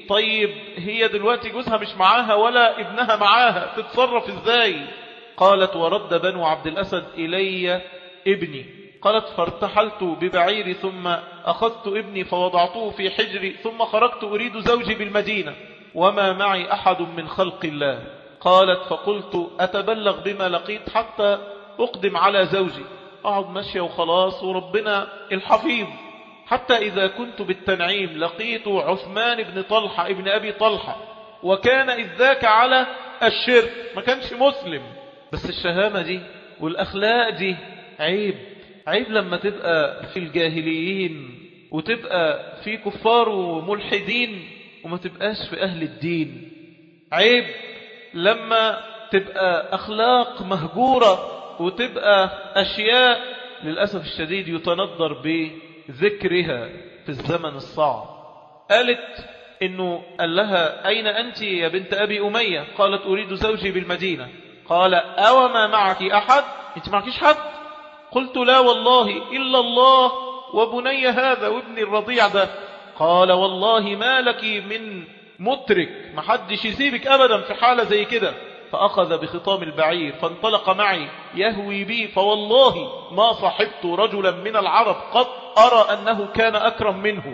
طيب هي دلوقتي جوزها مش معاها ولا ابنها معاها تتصرف ازاي قالت ورد بنو عبد الأسد إلي ابني قالت فارتحلت ببعيري ثم أخذت ابني فوضعته في حجري ثم خرجت أريد زوجي بالمدينة وما معي أحد من خلق الله قالت فقلت أتبلغ بما لقيت حتى أقدم على زوجي أقعد ماشية وخلاص وربنا الحفيظ حتى إذا كنت بالتنعيم لقيت عثمان بن طلحة ابن أبي طلحة وكان إذ ذاك على الشرك ما كانش مسلم بس الشهامة دي والأخلاق دي عيب عيب لما تبقى في الجاهليين وتبقى في كفار وملحدين وما تبقاش في أهل الدين عيب لما تبقى أخلاق مهجورة وتبقى أشياء للأسف الشديد يتنظر بذكرها في الزمن الصعب قالت إنه قال لها أين أنت يا بنت أبي أمية قالت أريد زوجي بالمدينة قال أو ما معك أحد أنت معكيش حد قلت لا والله إلا الله وبني هذا وابن الرضيع ده قال والله ما لك من مترك محدش يسيبك أبدا في حالة زي كده فأخذ بخطام البعير فانطلق معي يهوي بي فوالله ما صحبت رجلا من العرب قد أرى أنه كان أكرم منه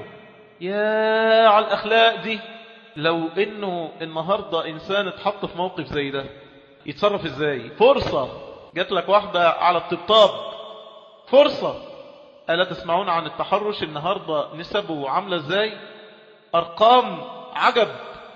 يا على الأخلاق دي لو إنه النهاردة إنسان اتحط في موقف زي ده يتصرف إزاي فرصة جات لك واحدة على الطبطاب فرصة ألا تسمعون عن التحرش النهاردة نسبه عاملة إزاي أرقام عجب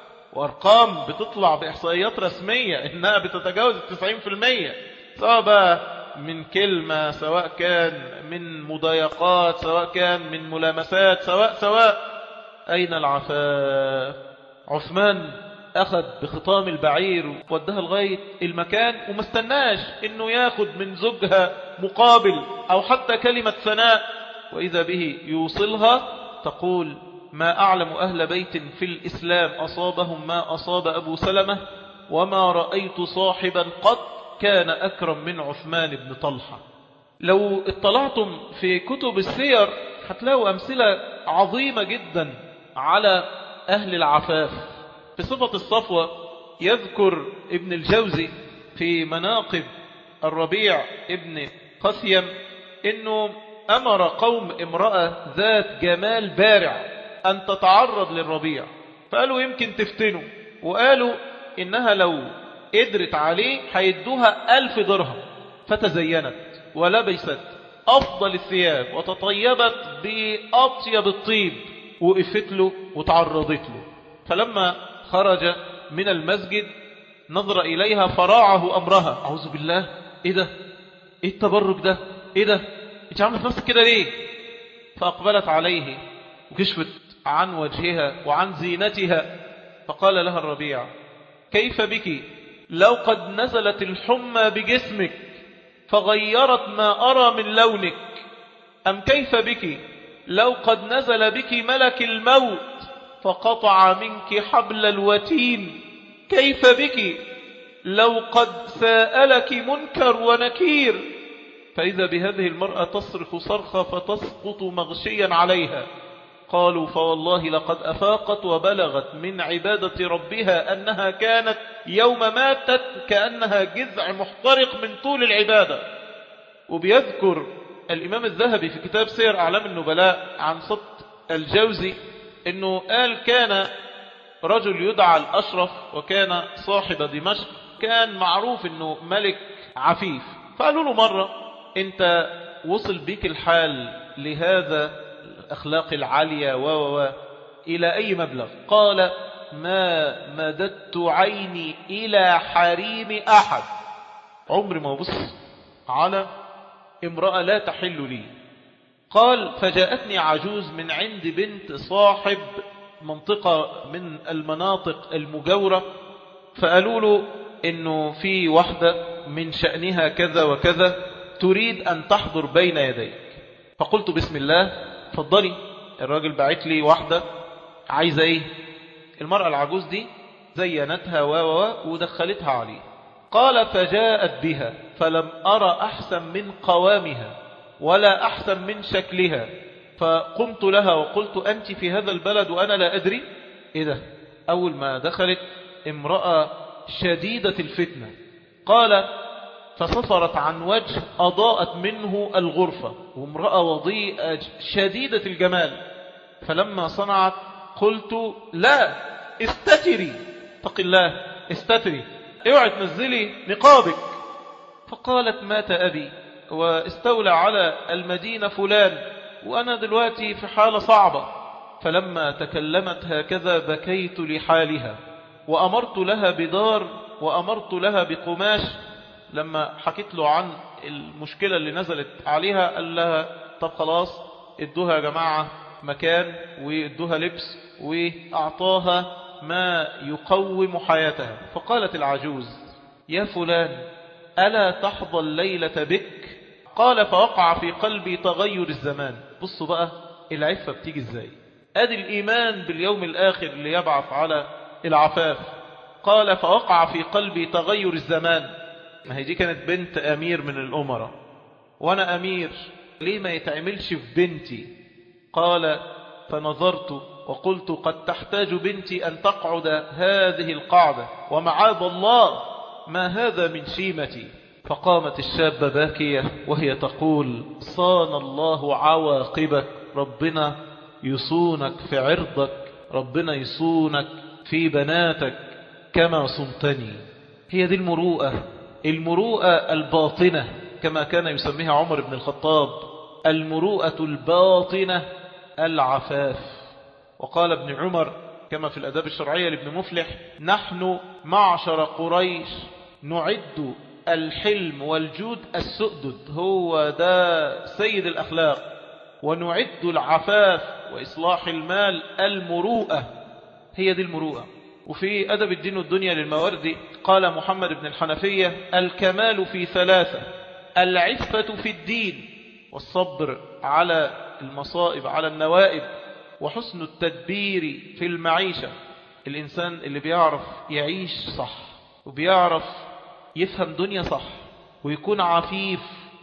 وأرقام بتطلع بإحصائيات رسمية إنها بتتجاوز التسعين في المية سواء بقى من كلمة سواء كان من مضايقات سواء كان من ملامسات سواء سواء أين العفاف عثمان أخذ بخطام البعير وودها لغاية المكان وما استناش إنه ياخد من زوجها مقابل أو حتى كلمة ثناء وإذا به يوصلها تقول ما أعلم أهل بيت في الإسلام أصابهم ما أصاب أبو سلمة وما رأيت صاحبا قط كان أكرم من عثمان بن طلحة لو اطلعتم في كتب السير هتلاقوا أمثلة عظيمة جدا على أهل العفاف في صفة الصفوة يذكر ابن الجوزي في مناقب الربيع ابن قسيم انه امر قوم امرأة ذات جمال بارع ان تتعرض للربيع فقالوا يمكن تفتنه وقالوا انها لو قدرت عليه هيدوها الف درهم فتزينت ولبست افضل الثياب وتطيبت باطيب الطيب وقفت له وتعرضت له فلما خرج من المسجد نظر إليها فراعه أمرها أعوذ بالله إيه ده إيه التبرك ده إيه ده إنت عملت نفسك كده ليه فأقبلت عليه وكشفت عن وجهها وعن زينتها فقال لها الربيع كيف بك لو قد نزلت الحمى بجسمك فغيرت ما أرى من لونك أم كيف بك لو قد نزل بك ملك الموت فقطع منك حبل الوتين كيف بك لو قد ساءلك منكر ونكير فإذا بهذه المرأة تصرخ صرخة فتسقط مغشيا عليها قالوا فوالله لقد أفاقت وبلغت من عبادة ربها أنها كانت يوم ماتت كأنها جذع محترق من طول العبادة وبيذكر الإمام الذهبي في كتاب سير أعلام النبلاء عن صد الجوزي انه قال كان رجل يدعى الاشرف وكان صاحب دمشق كان معروف انه ملك عفيف فقالوا له مرة انت وصل بيك الحال لهذا الاخلاق العالية و و الى اي مبلغ قال ما مددت عيني الى حريم احد عمري ما بص على امرأة لا تحل لي قال فجاءتني عجوز من عند بنت صاحب منطقة من المناطق المجاورة فقالوا له انه في واحدة من شأنها كذا وكذا تريد ان تحضر بين يديك فقلت بسم الله فضلي الراجل بعت لي واحدة عايزة ايه المرأة العجوز دي زينتها و و ودخلتها عليه قال فجاءت بها فلم أرى أحسن من قوامها ولا أحسن من شكلها فقمت لها وقلت أنت في هذا البلد وأنا لا أدري إيه ده أول ما دخلت امرأة شديدة الفتنة قال فصفرت عن وجه أضاءت منه الغرفة وامرأة وضيئة شديدة الجمال فلما صنعت قلت لا استتري اتق الله استتري اوعي تنزلي نقابك فقالت مات أبي واستولى على المدينة فلان وأنا دلوقتي في حالة صعبة فلما تكلمت هكذا بكيت لحالها وأمرت لها بدار وأمرت لها بقماش لما حكيت له عن المشكلة اللي نزلت عليها قال لها طب خلاص ادوها يا جماعة مكان وادوها لبس وأعطاها ما يقوم حياتها فقالت العجوز يا فلان ألا تحظى الليلة بك قال فوقع في قلبي تغير الزمان بصوا بقى العفة بتيجي ازاي ادي الإيمان باليوم الآخر اللي يبعث على العفاف قال فوقع في قلبي تغير الزمان ما هي دي كانت بنت أمير من الأمراء وأنا أمير ليه ما يتعملش في بنتي قال فنظرت وقلت قد تحتاج بنتي أن تقعد هذه القعدة ومعاذ الله ما هذا من شيمتي فقامت الشابة باكية وهي تقول صان الله عواقبك ربنا يصونك في عرضك ربنا يصونك في بناتك كما صمتني هي دي المروءة المروءة الباطنة كما كان يسميها عمر بن الخطاب المروءة الباطنة العفاف وقال ابن عمر كما في الأداب الشرعية لابن مفلح نحن معشر قريش نعد الحلم والجود السؤدد هو ده سيد الأخلاق ونعد العفاف وإصلاح المال المروءة هي دي المروءة وفي أدب الدين والدنيا للمواردي قال محمد بن الحنفية الكمال في ثلاثة العفة في الدين والصبر على المصائب على النوائب وحسن التدبير في المعيشة الإنسان اللي بيعرف يعيش صح وبيعرف يفهم دنيا صح ويكون عفيف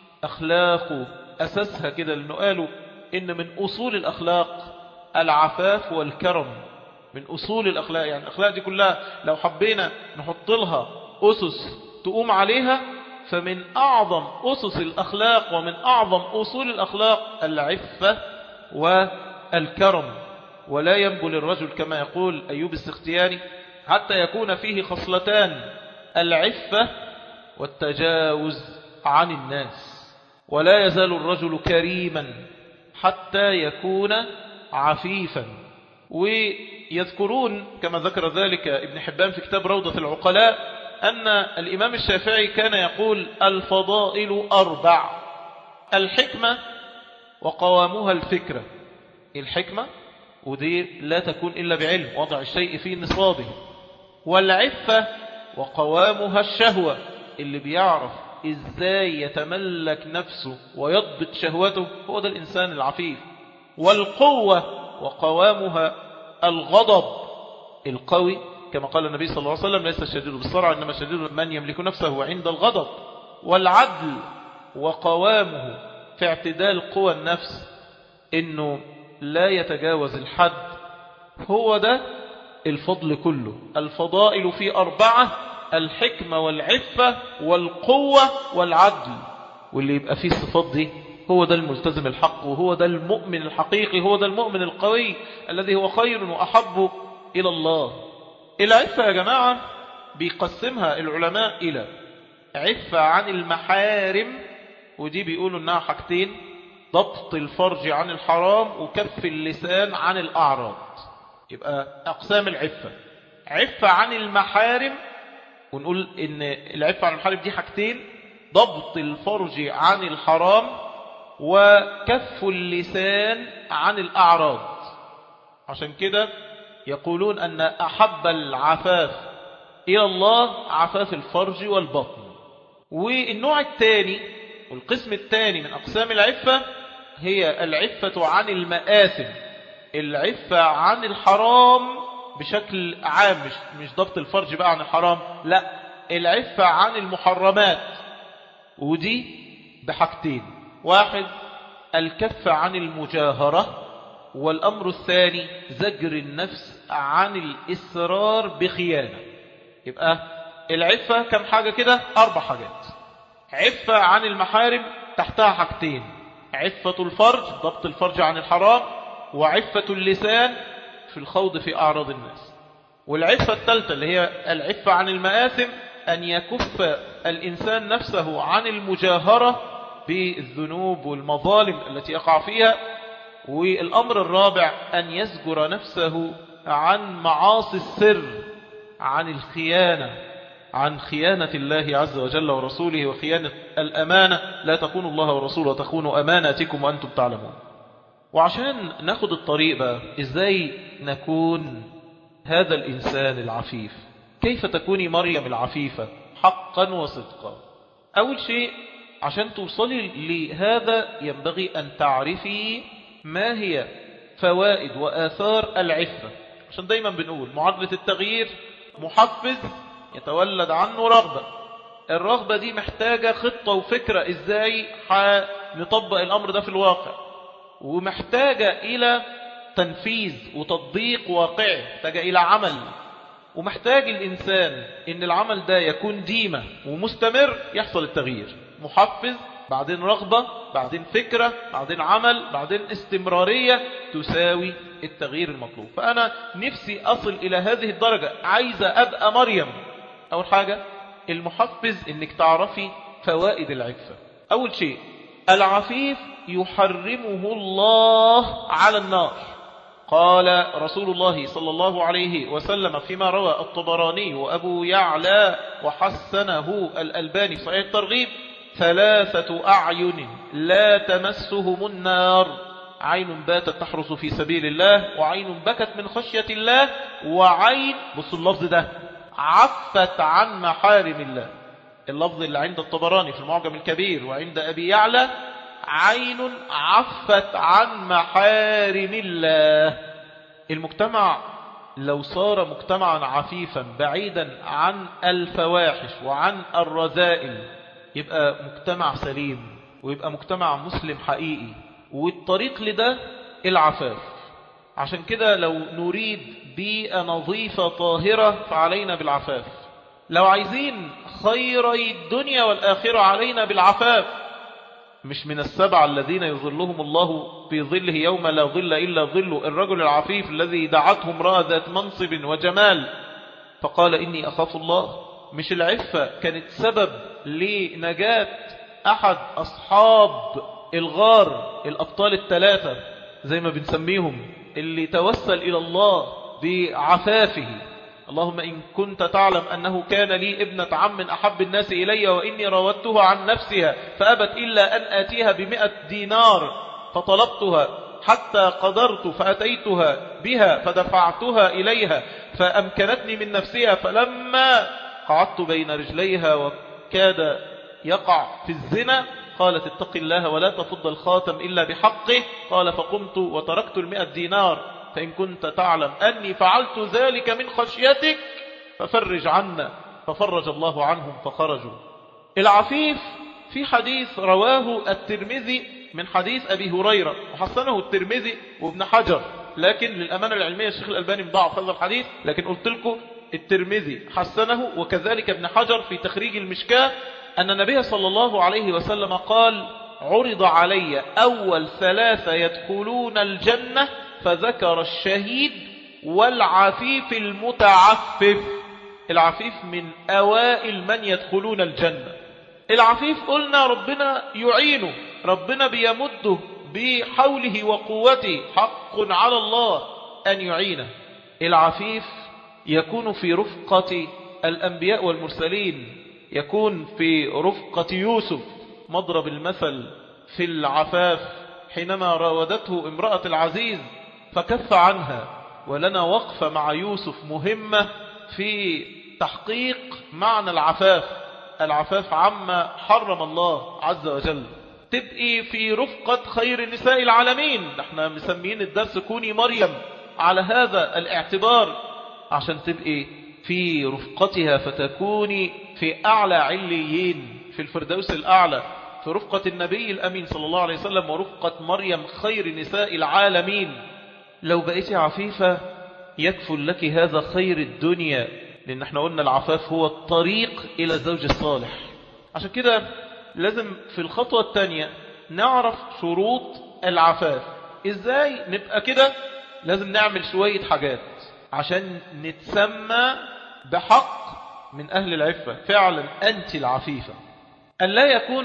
أخلاقه أساسها كده لأنه قالوا إن من أصول الأخلاق العفاف والكرم من أصول الأخلاق يعني الأخلاق دي كلها لو حبينا نحط لها أسس تقوم عليها فمن أعظم أسس الأخلاق ومن أعظم أصول الأخلاق العفة والكرم ولا ينبل الرجل كما يقول أيوب السختياني حتى يكون فيه خصلتان العفة والتجاوز عن الناس ولا يزال الرجل كريما حتى يكون عفيفا ويذكرون كما ذكر ذلك ابن حبان في كتاب روضة العقلاء أن الإمام الشافعي كان يقول الفضائل أربع الحكمة وقوامها الفكرة الحكمة ودي لا تكون إلا بعلم وضع الشيء في نصابه والعفة وقوامها الشهوة اللي بيعرف إزاي يتملك نفسه ويضبط شهوته هو ده الإنسان العفيف والقوة وقوامها الغضب القوي كما قال النبي صلى الله عليه وسلم ليس الشديد بالصرع إنما الشديد من يملك نفسه عند الغضب والعدل وقوامه في اعتدال قوى النفس إنه لا يتجاوز الحد هو ده الفضل كله الفضائل في أربعة الحكمة والعفة والقوة والعدل واللي يبقى فيه الصفات دي هو ده الملتزم الحق وهو ده المؤمن الحقيقي هو ده المؤمن القوي الذي هو خير وأحب إلى الله العفة يا جماعة بيقسمها العلماء إلى عفة عن المحارم ودي بيقولوا انها حاجتين ضبط الفرج عن الحرام وكف اللسان عن الأعراض يبقى أقسام العفة عفة عن المحارم ونقول ان العفة عن المحارم دي حاجتين ضبط الفرج عن الحرام وكف اللسان عن الأعراض عشان كده يقولون أن أحب العفاف إلى الله عفاف الفرج والبطن والنوع الثاني والقسم الثاني من أقسام العفة هي العفة عن المآثم العفة عن الحرام بشكل عام مش, مش ضبط الفرج بقى عن الحرام لا العفة عن المحرمات ودي بحاجتين واحد الكف عن المجاهرة والأمر الثاني زجر النفس عن الإسرار بخيانة يبقى العفة كم حاجة كده أربع حاجات عفة عن المحارم تحتها حاجتين عفة الفرج ضبط الفرج عن الحرام وعفة اللسان في الخوض في أعراض الناس والعفة الثالثة اللي هي العفة عن المآثم أن يكف الإنسان نفسه عن المجاهرة بالذنوب والمظالم التي يقع فيها والأمر الرابع أن يزجر نفسه عن معاصي السر عن الخيانة عن خيانة الله عز وجل ورسوله وخيانة الأمانة لا تكون الله ورسوله وتخونوا أماناتكم وأنتم تعلمون وعشان ناخد الطريق بقى إزاي نكون هذا الإنسان العفيف كيف تكوني مريم العفيفة حقا وصدقا أول شيء عشان توصلي لهذا ينبغي أن تعرفي ما هي فوائد وآثار العفة عشان دايما بنقول معادلة التغيير محفز يتولد عنه رغبة الرغبة دي محتاجة خطة وفكرة ازاي نطبق الأمر ده في الواقع ومحتاجة إلى تنفيذ وتطبيق واقعي محتاجة إلى عمل ومحتاج الإنسان إن العمل ده يكون ديمة ومستمر يحصل التغيير محفز بعدين رغبة بعدين فكرة بعدين عمل بعدين استمرارية تساوي التغيير المطلوب فأنا نفسي أصل إلى هذه الدرجة عايزة أبقى مريم أول حاجة المحفز إنك تعرفي فوائد العفة أول شيء العفيف يحرمه الله على النار قال رسول الله صلى الله عليه وسلم فيما روى الطبراني وأبو يعلى وحسنه الألباني صحيح الترغيب ثلاثة أعين لا تمسهم النار عين باتت تحرس في سبيل الله وعين بكت من خشية الله وعين بص اللفظ ده عفت عن محارم الله اللفظ اللي عند الطبراني في المعجم الكبير وعند أبي يعلى عين عفت عن محارم الله المجتمع لو صار مجتمعا عفيفا بعيدا عن الفواحش وعن الرذائل يبقى مجتمع سليم ويبقى مجتمع مسلم حقيقي والطريق لده العفاف عشان كده لو نريد بيئة نظيفة طاهرة فعلينا بالعفاف لو عايزين خيري الدنيا والآخرة علينا بالعفاف مش من السبع الذين يظلهم الله في ظله يوم لا ظل إلا ظله الرجل العفيف الذي دعته امرأة ذات منصب وجمال فقال إني أخاف الله مش العفة كانت سبب لنجاة أحد أصحاب الغار الأبطال الثلاثة زي ما بنسميهم اللي توسل إلى الله بعفافه اللهم إن كنت تعلم أنه كان لي ابنة عم أحب الناس إلي وإني راودته عن نفسها فأبت إلا أن آتيها بمئة دينار فطلبتها حتى قدرت فأتيتها بها فدفعتها إليها فأمكنتني من نفسها فلما قعدت بين رجليها وكاد يقع في الزنا قالت اتق الله ولا تفض الخاتم إلا بحقه قال فقمت وتركت المئة دينار فإن كنت تعلم أني فعلت ذلك من خشيتك ففرج عنا ففرج الله عنهم فخرجوا العفيف في حديث رواه الترمذي من حديث أبي هريرة وحسنه الترمذي وابن حجر لكن للأمانة العلمية الشيخ الألباني مضاعف هذا الحديث لكن قلت لكم الترمذي حسنه وكذلك ابن حجر في تخريج المشكاة أن النبي صلى الله عليه وسلم قال عرض علي أول ثلاثة يدخلون الجنة فذكر الشهيد والعفيف المتعفف العفيف من أوائل من يدخلون الجنة العفيف قلنا ربنا يعينه ربنا بيمده بحوله وقوته حق على الله أن يعينه العفيف يكون في رفقة الأنبياء والمرسلين يكون في رفقة يوسف مضرب المثل في العفاف حينما راودته امرأة العزيز فكف عنها ولنا وقفة مع يوسف مهمة في تحقيق معنى العفاف العفاف عما حرم الله عز وجل تبقي في رفقة خير نساء العالمين احنا مسميين الدرس كوني مريم على هذا الاعتبار عشان تبقي في رفقتها فتكوني في أعلى عليين في الفردوس الأعلى في رفقة النبي الأمين صلى الله عليه وسلم ورفقة مريم خير نساء العالمين لو بقيتي عفيفة يكفل لك هذا خير الدنيا لأن احنا قلنا العفاف هو الطريق إلى الزوج الصالح عشان كده لازم في الخطوة الثانية نعرف شروط العفاف ازاي نبقى كده لازم نعمل شوية حاجات عشان نتسمى بحق من أهل العفة فعلا أنت العفيفة أن لا يكون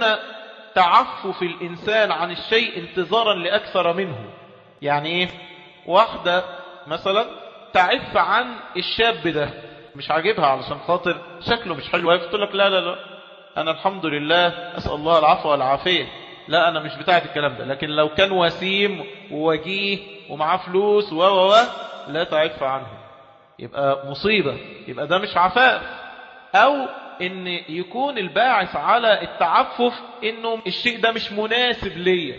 تعفف الإنسان عن الشيء انتظارا لأكثر منه يعني إيه واحدة مثلا تعف عن الشاب ده مش عاجبها علشان خاطر شكله مش حلو تقول لك لا لا لا أنا الحمد لله أسأل الله العفو والعافية لا أنا مش بتاعت الكلام ده لكن لو كان وسيم ووجيه ومعاه فلوس و و لا تعف عنه يبقى مصيبة يبقى ده مش عفاف أو ان يكون الباعث على التعفف انه الشيء ده مش مناسب ليا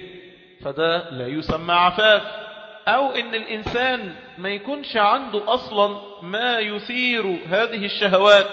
فده لا يسمى عفاف او ان الانسان ما يكونش عنده اصلا ما يثير هذه الشهوات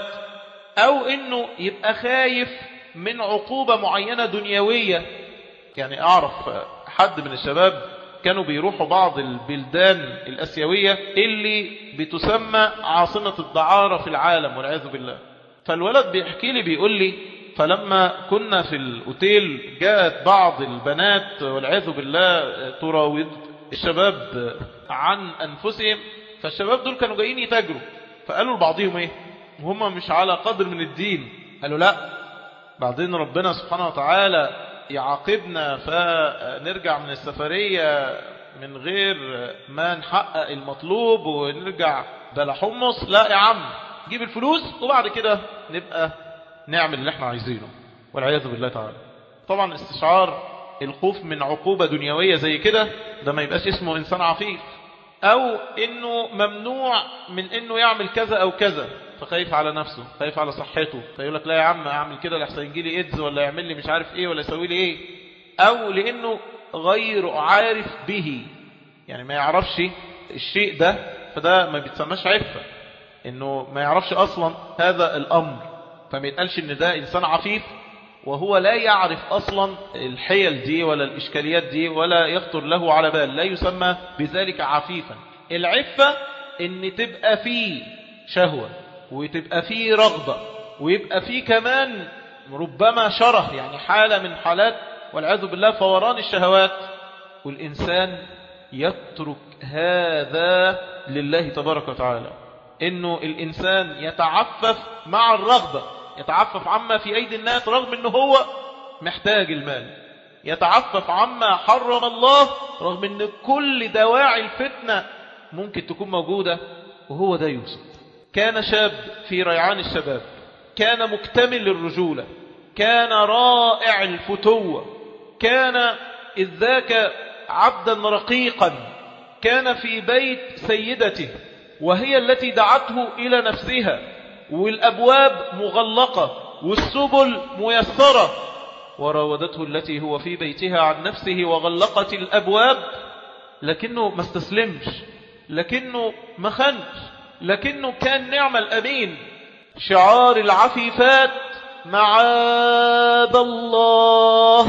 او انه يبقى خايف من عقوبة معينة دنيوية يعني اعرف حد من الشباب كانوا بيروحوا بعض البلدان الاسيوية اللي بتسمى عاصمة الدعارة في العالم والعياذ بالله فالولد بيحكي لي بيقول لي فلما كنا في الأوتيل جاءت بعض البنات والعياذ بالله تراود الشباب عن أنفسهم فالشباب دول كانوا جايين يتاجروا فقالوا لبعضهم ايه وهم مش على قدر من الدين قالوا لا بعدين ربنا سبحانه وتعالى يعاقبنا فنرجع من السفرية من غير ما نحقق المطلوب ونرجع بلا حمص لا يا عم جيب الفلوس وبعد كده نبقى نعمل اللي احنا عايزينه والعياذ بالله تعالى طبعا استشعار الخوف من عقوبة دنيوية زي كده ده ما يبقاش اسمه إنسان عفيف أو إنه ممنوع من إنه يعمل كذا أو كذا فخايف على نفسه خايف على صحته فيقول لك لا يا عم أعمل كده لحسن يجي لي إيدز ولا يعمل لي مش عارف إيه ولا يسوي لي إيه أو لأنه غير عارف به يعني ما يعرفش الشيء ده فده ما بيتسماش عفة انه ما يعرفش اصلا هذا الامر فما يتقالش ان ده انسان عفيف وهو لا يعرف اصلا الحيل دي ولا الاشكاليات دي ولا يخطر له على بال لا يسمى بذلك عفيفا العفة ان تبقى فيه شهوة وتبقى فيه رغبة ويبقى فيه كمان ربما شره يعني حالة من حالات والعياذ بالله فوران الشهوات والإنسان يترك هذا لله تبارك وتعالى انه الانسان يتعفف مع الرغبة يتعفف عما في ايدي الناس رغم انه هو محتاج المال يتعفف عما حرم الله رغم ان كل دواعي الفتنة ممكن تكون موجودة وهو ده يوسف كان شاب في ريعان الشباب كان مكتمل الرجولة كان رائع الفتوة كان إذ ذاك عبدا رقيقا كان في بيت سيدته وهي التي دعته إلى نفسها والأبواب مغلقة والسبل ميسرة وراودته التي هو في بيتها عن نفسه وغلقت الأبواب لكنه ما استسلمش لكنه ما خنش لكنه كان نعم الأمين شعار العفيفات معاذ الله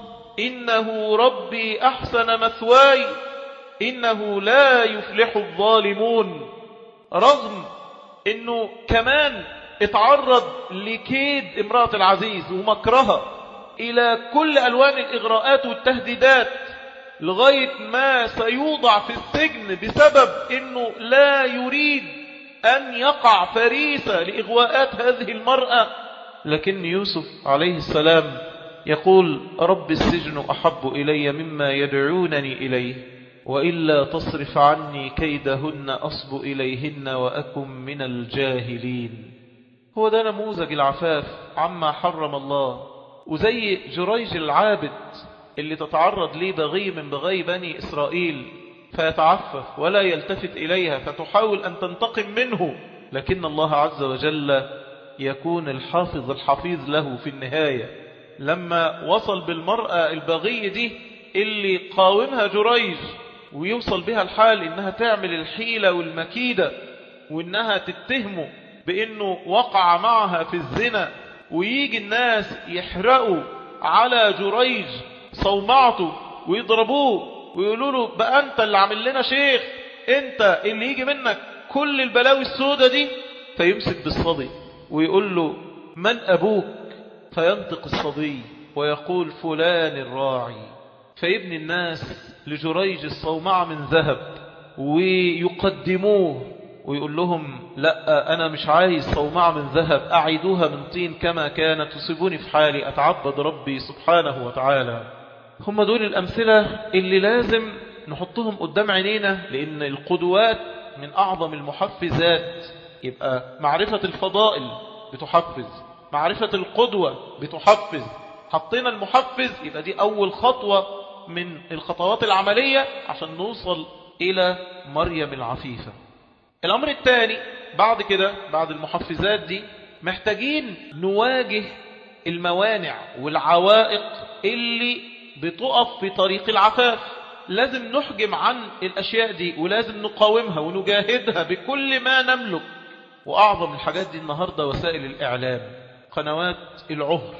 إنه ربي أحسن مثواي إنه لا يفلح الظالمون رغم انه كمان اتعرض لكيد امرأة العزيز ومكرها الى كل الوان الاغراءات والتهديدات لغاية ما سيوضع في السجن بسبب انه لا يريد ان يقع فريسة لاغواءات هذه المرأة لكن يوسف عليه السلام يقول رب السجن احب الي مما يدعونني اليه وإلا تصرف عني كيدهن أصب إليهن وأكن من الجاهلين هو ده نموذج العفاف عما حرم الله وزي جريج العابد اللي تتعرض ليه بغي من بغي بني إسرائيل فيتعفف ولا يلتفت إليها فتحاول أن تنتقم منه لكن الله عز وجل يكون الحافظ الحفيظ له في النهاية لما وصل بالمرأة البغي دي اللي قاومها جريج ويوصل بها الحال انها تعمل الحيلة والمكيدة وانها تتهمه بانه وقع معها في الزنا ويجي الناس يحرقوا على جريج صومعته ويضربوه ويقولوا له بقى انت اللي عامل لنا شيخ انت اللي يجي منك كل البلاوي السودة دي فيمسك بالصبي ويقول له من أبوك فينطق الصبي ويقول فلان الراعي فيبني الناس لجريج الصومعة من ذهب ويقدموه ويقول لهم لا أنا مش عايز صومعة من ذهب أعيدوها من طين كما كانت تصيبوني في حالي أتعبد ربي سبحانه وتعالى هم دول الأمثلة اللي لازم نحطهم قدام عينينا لأن القدوات من أعظم المحفزات يبقى معرفة الفضائل بتحفز معرفة القدوة بتحفز حطينا المحفز يبقى دي أول خطوة من الخطوات العملية عشان نوصل إلى مريم العفيفة الأمر الثاني بعد كده بعد المحفزات دي محتاجين نواجه الموانع والعوائق اللي بتقف في طريق العفاف لازم نحجم عن الأشياء دي ولازم نقاومها ونجاهدها بكل ما نملك وأعظم الحاجات دي النهاردة وسائل الإعلام قنوات العهر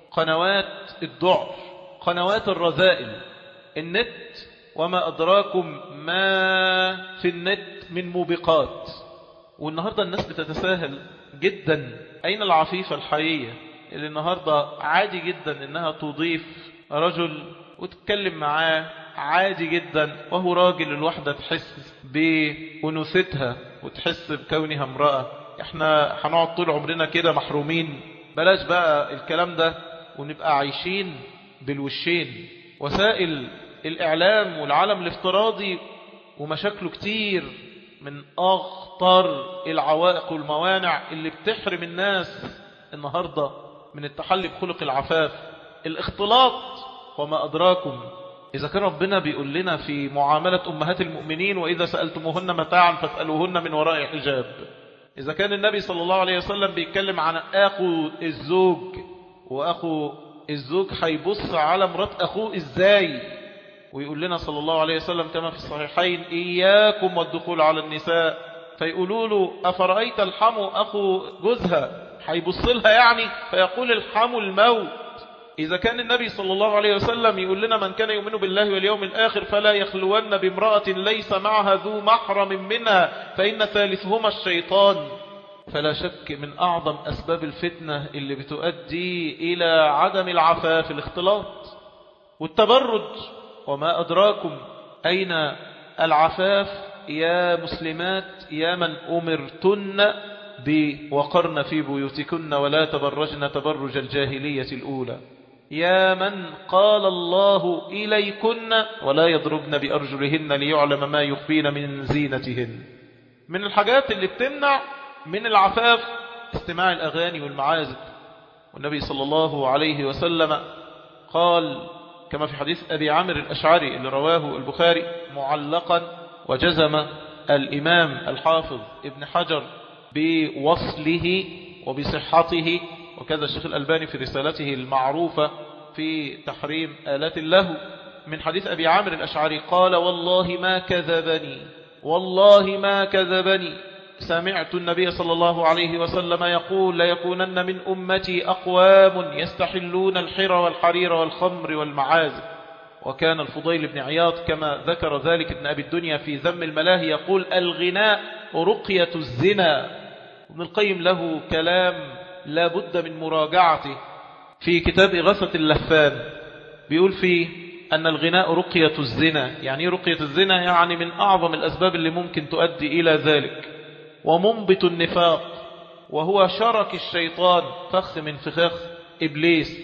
قنوات الضعف قنوات الرذائل النت وما أدراكم ما في النت من موبقات والنهاردة الناس بتتساهل جدا أين العفيفة الحقيقية اللي النهاردة عادي جدا إنها تضيف رجل وتتكلم معاه عادي جدا وهو راجل الواحدة تحس بأنوثتها وتحس بكونها امرأة احنا هنقعد طول عمرنا كده محرومين بلاش بقى الكلام ده ونبقى عايشين بالوشين وسائل الإعلام والعالم الافتراضي ومشاكله كتير من أخطر العوائق والموانع اللي بتحرم الناس النهاردة من التحلي بخلق العفاف الاختلاط وما أدراكم إذا كان ربنا بيقول لنا في معاملة أمهات المؤمنين وإذا سألتموهن متاعا فاسألوهن من وراء حجاب إذا كان النبي صلى الله عليه وسلم بيتكلم عن أخو الزوج وأخو الزوج هيبص على مرات أخوه إزاي ويقول لنا صلى الله عليه وسلم كما في الصحيحين إياكم والدخول على النساء فيقولوا له أفرأيت الحمو أخو جوزها هيبص لها يعني فيقول الحمو الموت إذا كان النبي صلى الله عليه وسلم يقول لنا من كان يؤمن بالله واليوم الآخر فلا يخلون بامرأة ليس معها ذو محرم منها فإن ثالثهما الشيطان فلا شك من أعظم أسباب الفتنة اللي بتؤدي إلى عدم العفاف الاختلاط والتبرج وما أدراكم أين العفاف يا مسلمات يا من أمرتن بوقرن في بيوتكن ولا تبرجن تبرج الجاهلية الأولى يا من قال الله إليكن ولا يضربن بأرجلهن ليعلم ما يخفين من زينتهن من الحاجات اللي بتمنع من العفاف استماع الأغاني والمعازف والنبي صلى الله عليه وسلم قال كما في حديث أبي عامر الأشعري اللي رواه البخاري معلقا وجزم الإمام الحافظ ابن حجر بوصله وبصحته وكذا الشيخ الألباني في رسالته المعروفة في تحريم آلات الله من حديث أبي عامر الأشعري قال والله ما كذبني والله ما كذبني سمعت النبي صلى الله عليه وسلم يقول ليكونن من أمتي أقوام يستحلون الحر والحرير والخمر والمعازف وكان الفضيل بن عياض كما ذكر ذلك ابن أبي الدنيا في ذم الملاهي يقول الغناء رقية الزنا ابن القيم له كلام لا بد من مراجعته في كتاب إغاثة اللفان بيقول فيه أن الغناء رقية الزنا يعني رقية الزنا يعني من أعظم الأسباب اللي ممكن تؤدي إلى ذلك ومنبت النفاق وهو شرك الشيطان فخ من فخاخ إبليس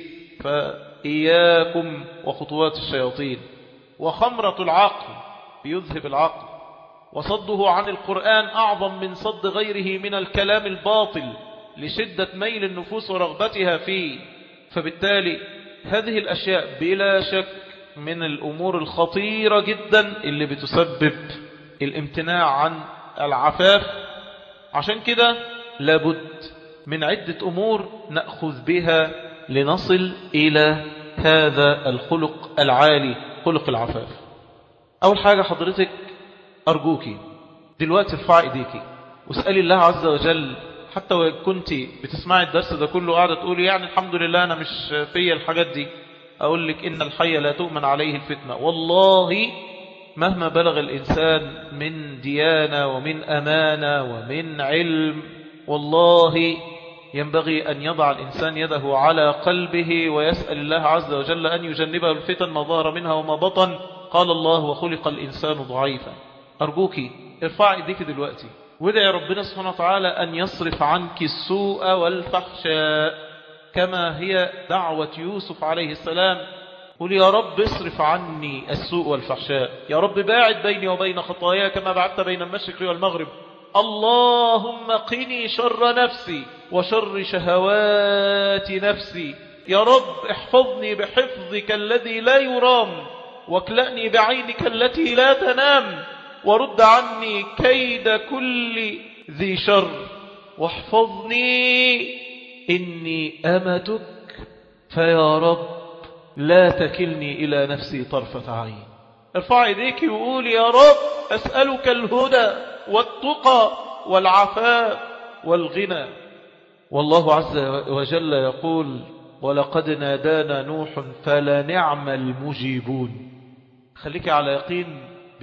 فإياكم وخطوات الشياطين وخمرة العقل بيذهب العقل وصده عن القرآن أعظم من صد غيره من الكلام الباطل لشدة ميل النفوس ورغبتها فيه فبالتالي هذه الأشياء بلا شك من الأمور الخطيرة جدا اللي بتسبب الامتناع عن العفاف عشان كده لابد من عدة أمور نأخذ بها لنصل إلى هذا الخلق العالي خلق العفاف أول حاجة حضرتك أرجوكي دلوقتي ارفعي ايديكي واسألي الله عز وجل حتى وإن كنت بتسمعي الدرس ده كله قاعدة تقولي يعني الحمد لله أنا مش فيا الحاجات دي أقول لك إن الحي لا تؤمن عليه الفتنة والله مهما بلغ الإنسان من ديانة ومن أمانة ومن علم والله ينبغي أن يضع الإنسان يده على قلبه ويسأل الله عز وجل أن يجنبه الفتن ما ظهر منها وما بطن قال الله وخلق الإنسان ضعيفا أرجوك ارفع ايديك دلوقتي وادعي ربنا سبحانه وتعالى أن يصرف عنك السوء والفحشاء كما هي دعوة يوسف عليه السلام قل يا رب اصرف عني السوء والفحشاء يا رب باعد بيني وبين خطايا كما بعدت بين المشرق والمغرب اللهم قني شر نفسي وشر شهوات نفسي يا رب احفظني بحفظك الذي لا يرام واكلأني بعينك التي لا تنام ورد عني كيد كل ذي شر واحفظني إني أمتك فيا رب لا تكلني إلى نفسي طرفة عين ارفع يديك وقول يا رب أسألك الهدى والتقى والعفاء والغنى والله عز وجل يقول ولقد نادانا نوح فلنعم المجيبون خليك على يقين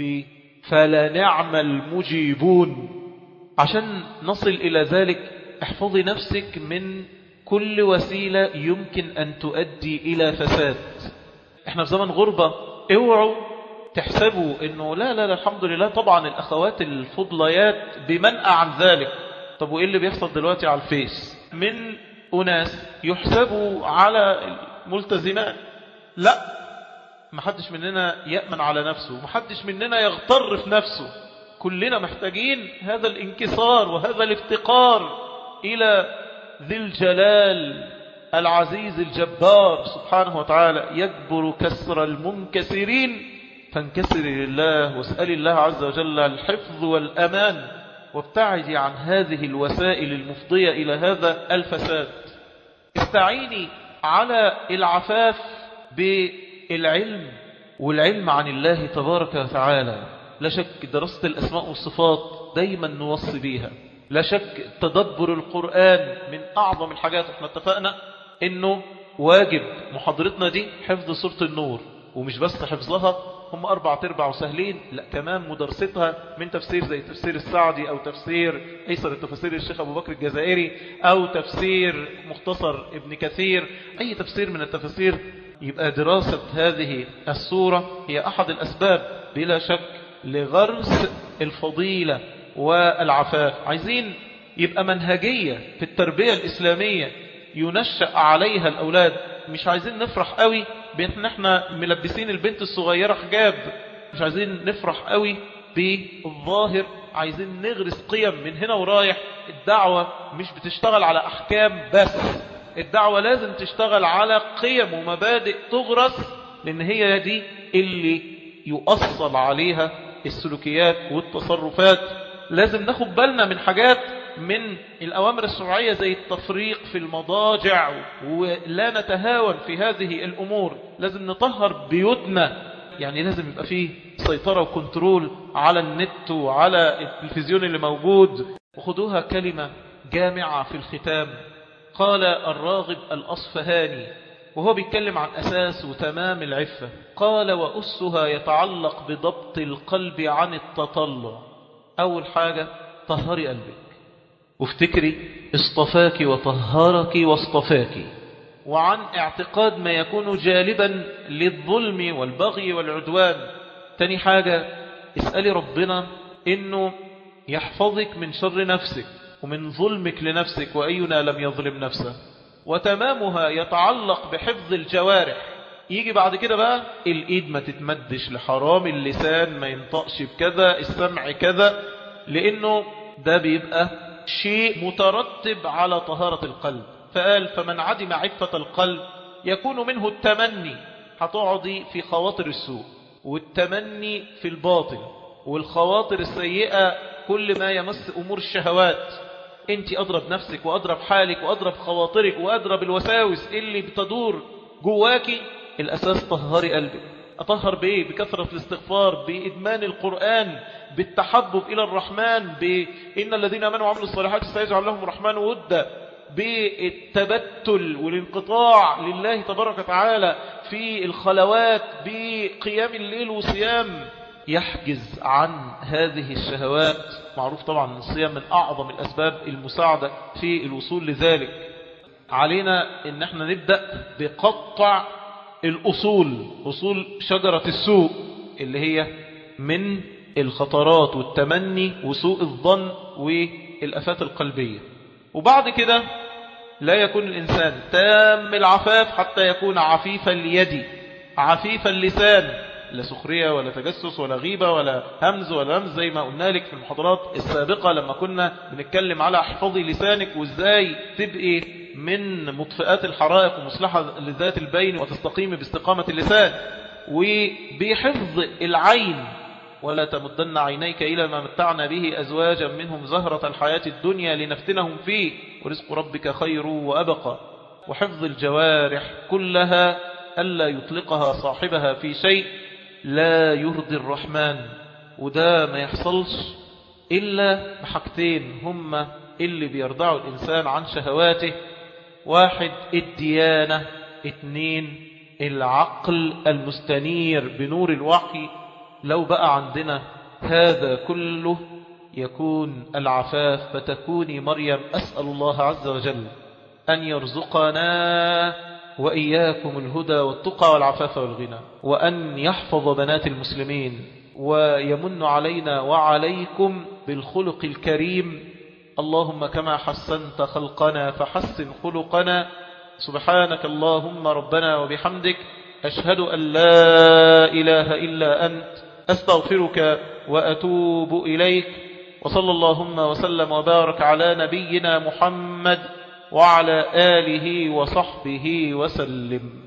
بفلنعم المجيبون عشان نصل إلى ذلك احفظي نفسك من كل وسيلة يمكن أن تؤدي إلى فساد احنا في زمن غربة اوعوا تحسبوا انه لا لا لا الحمد لله طبعا الاخوات الفضليات بمنأى عن ذلك طب وايه اللي بيحصل دلوقتي على الفيس من اناس يحسبوا على الملتزمات لا محدش مننا يأمن على نفسه محدش مننا يغتر في نفسه كلنا محتاجين هذا الانكسار وهذا الافتقار إلى ذي الجلال العزيز الجبار سبحانه وتعالى يجبر كسر المنكسرين فانكسر لله واسأل الله عز وجل الحفظ والأمان وابتعدي عن هذه الوسائل المفضية إلى هذا الفساد استعيني على العفاف بالعلم والعلم عن الله تبارك وتعالى لا شك دراسة الأسماء والصفات دايما نوصي بيها لا شك تدبر القرآن من أعظم الحاجات احنا اتفقنا انه واجب محاضرتنا دي حفظ سورة النور ومش بس حفظها هم أربع تربع وسهلين لا كمان مدرستها من تفسير زي تفسير السعدي أو تفسير أيسر التفسير الشيخ أبو بكر الجزائري أو تفسير مختصر ابن كثير أي تفسير من التفسير يبقى دراسة هذه السورة هي أحد الأسباب بلا شك لغرس الفضيلة والعفاف عايزين يبقى منهجية في التربية الإسلامية ينشأ عليها الأولاد مش عايزين نفرح قوي بان احنا ملبسين البنت الصغيرة حجاب مش عايزين نفرح قوي بالظاهر عايزين نغرس قيم من هنا ورايح الدعوة مش بتشتغل على أحكام بس الدعوة لازم تشتغل على قيم ومبادئ تغرس لأن هي دي اللي يؤصل عليها السلوكيات والتصرفات لازم ناخد بالنا من حاجات من الأوامر الشرعية زي التفريق في المضاجع ولا نتهاون في هذه الأمور لازم نطهر بيوتنا يعني لازم يبقى فيه سيطرة وكنترول على النت وعلى التلفزيون اللي موجود وخدوها كلمة جامعة في الختام قال الراغب الأصفهاني وهو بيتكلم عن أساس وتمام العفة قال وأسها يتعلق بضبط القلب عن التطلع أول حاجة طهري قلبك وافتكري اصطفاك وطهرك واصطفاك وعن اعتقاد ما يكون جالبا للظلم والبغي والعدوان تاني حاجة اسألي ربنا انه يحفظك من شر نفسك ومن ظلمك لنفسك وأينا لم يظلم نفسه وتمامها يتعلق بحفظ الجوارح يجي بعد كده بقى الايد ما تتمدش لحرام اللسان ما ينطقش بكذا السمع كذا لانه ده بيبقى شيء مترتب على طهارة القلب فقال فمن عدم عفة القلب يكون منه التمني هتقعدي في خواطر السوء والتمني في الباطل والخواطر السيئة كل ما يمس أمور الشهوات انت أضرب نفسك وأضرب حالك وأضرب خواطرك وأضرب الوساوس اللي بتدور جواكي الأساس طهري قلبك أطهر بإيه بكثرة الاستغفار بإدمان القرآن بالتحبب إلى الرحمن بإن الذين أمنوا وعملوا الصالحات سيجعل لهم الرحمن ودا بالتبتل والانقطاع لله تبارك وتعالى في الخلوات بقيام الليل وصيام يحجز عن هذه الشهوات معروف طبعا الصيام من أعظم الأسباب المساعدة في الوصول لذلك علينا ان احنا نبدأ بقطع الأصول أصول شجرة السوء اللي هي من الخطرات والتمني وسوء الظن والأفات القلبية وبعد كده لا يكون الإنسان تام العفاف حتى يكون عفيف اليد عفيف اللسان لا سخرية ولا تجسس ولا غيبة ولا همز ولا همز زي ما قلنا لك في المحاضرات السابقة لما كنا بنتكلم على احفظي لسانك وازاي تبقي من مطفئات الحرائق ومصلحة لذات البين وتستقيم باستقامة اللسان وبحفظ العين ولا تمدن عينيك إلى ما متعنا به أزواجا منهم زهرة الحياة الدنيا لنفتنهم فيه ورزق ربك خير وأبقى وحفظ الجوارح كلها ألا يطلقها صاحبها في شيء لا يرضي الرحمن وده ما يحصلش إلا بحاجتين هما اللي بيرضعوا الإنسان عن شهواته واحد الديانة اتنين العقل المستنير بنور الوحي لو بقى عندنا هذا كله يكون العفاف فتكوني مريم أسأل الله عز وجل أن يرزقنا وإياكم الهدى والتقى والعفاف والغنى وأن يحفظ بنات المسلمين ويمن علينا وعليكم بالخلق الكريم اللهم كما حسنت خلقنا فحسن خلقنا سبحانك اللهم ربنا وبحمدك أشهد أن لا إله إلا أنت أستغفرك وأتوب إليك وصلى اللهم وسلم وبارك على نبينا محمد وعلى آله وصحبه وسلم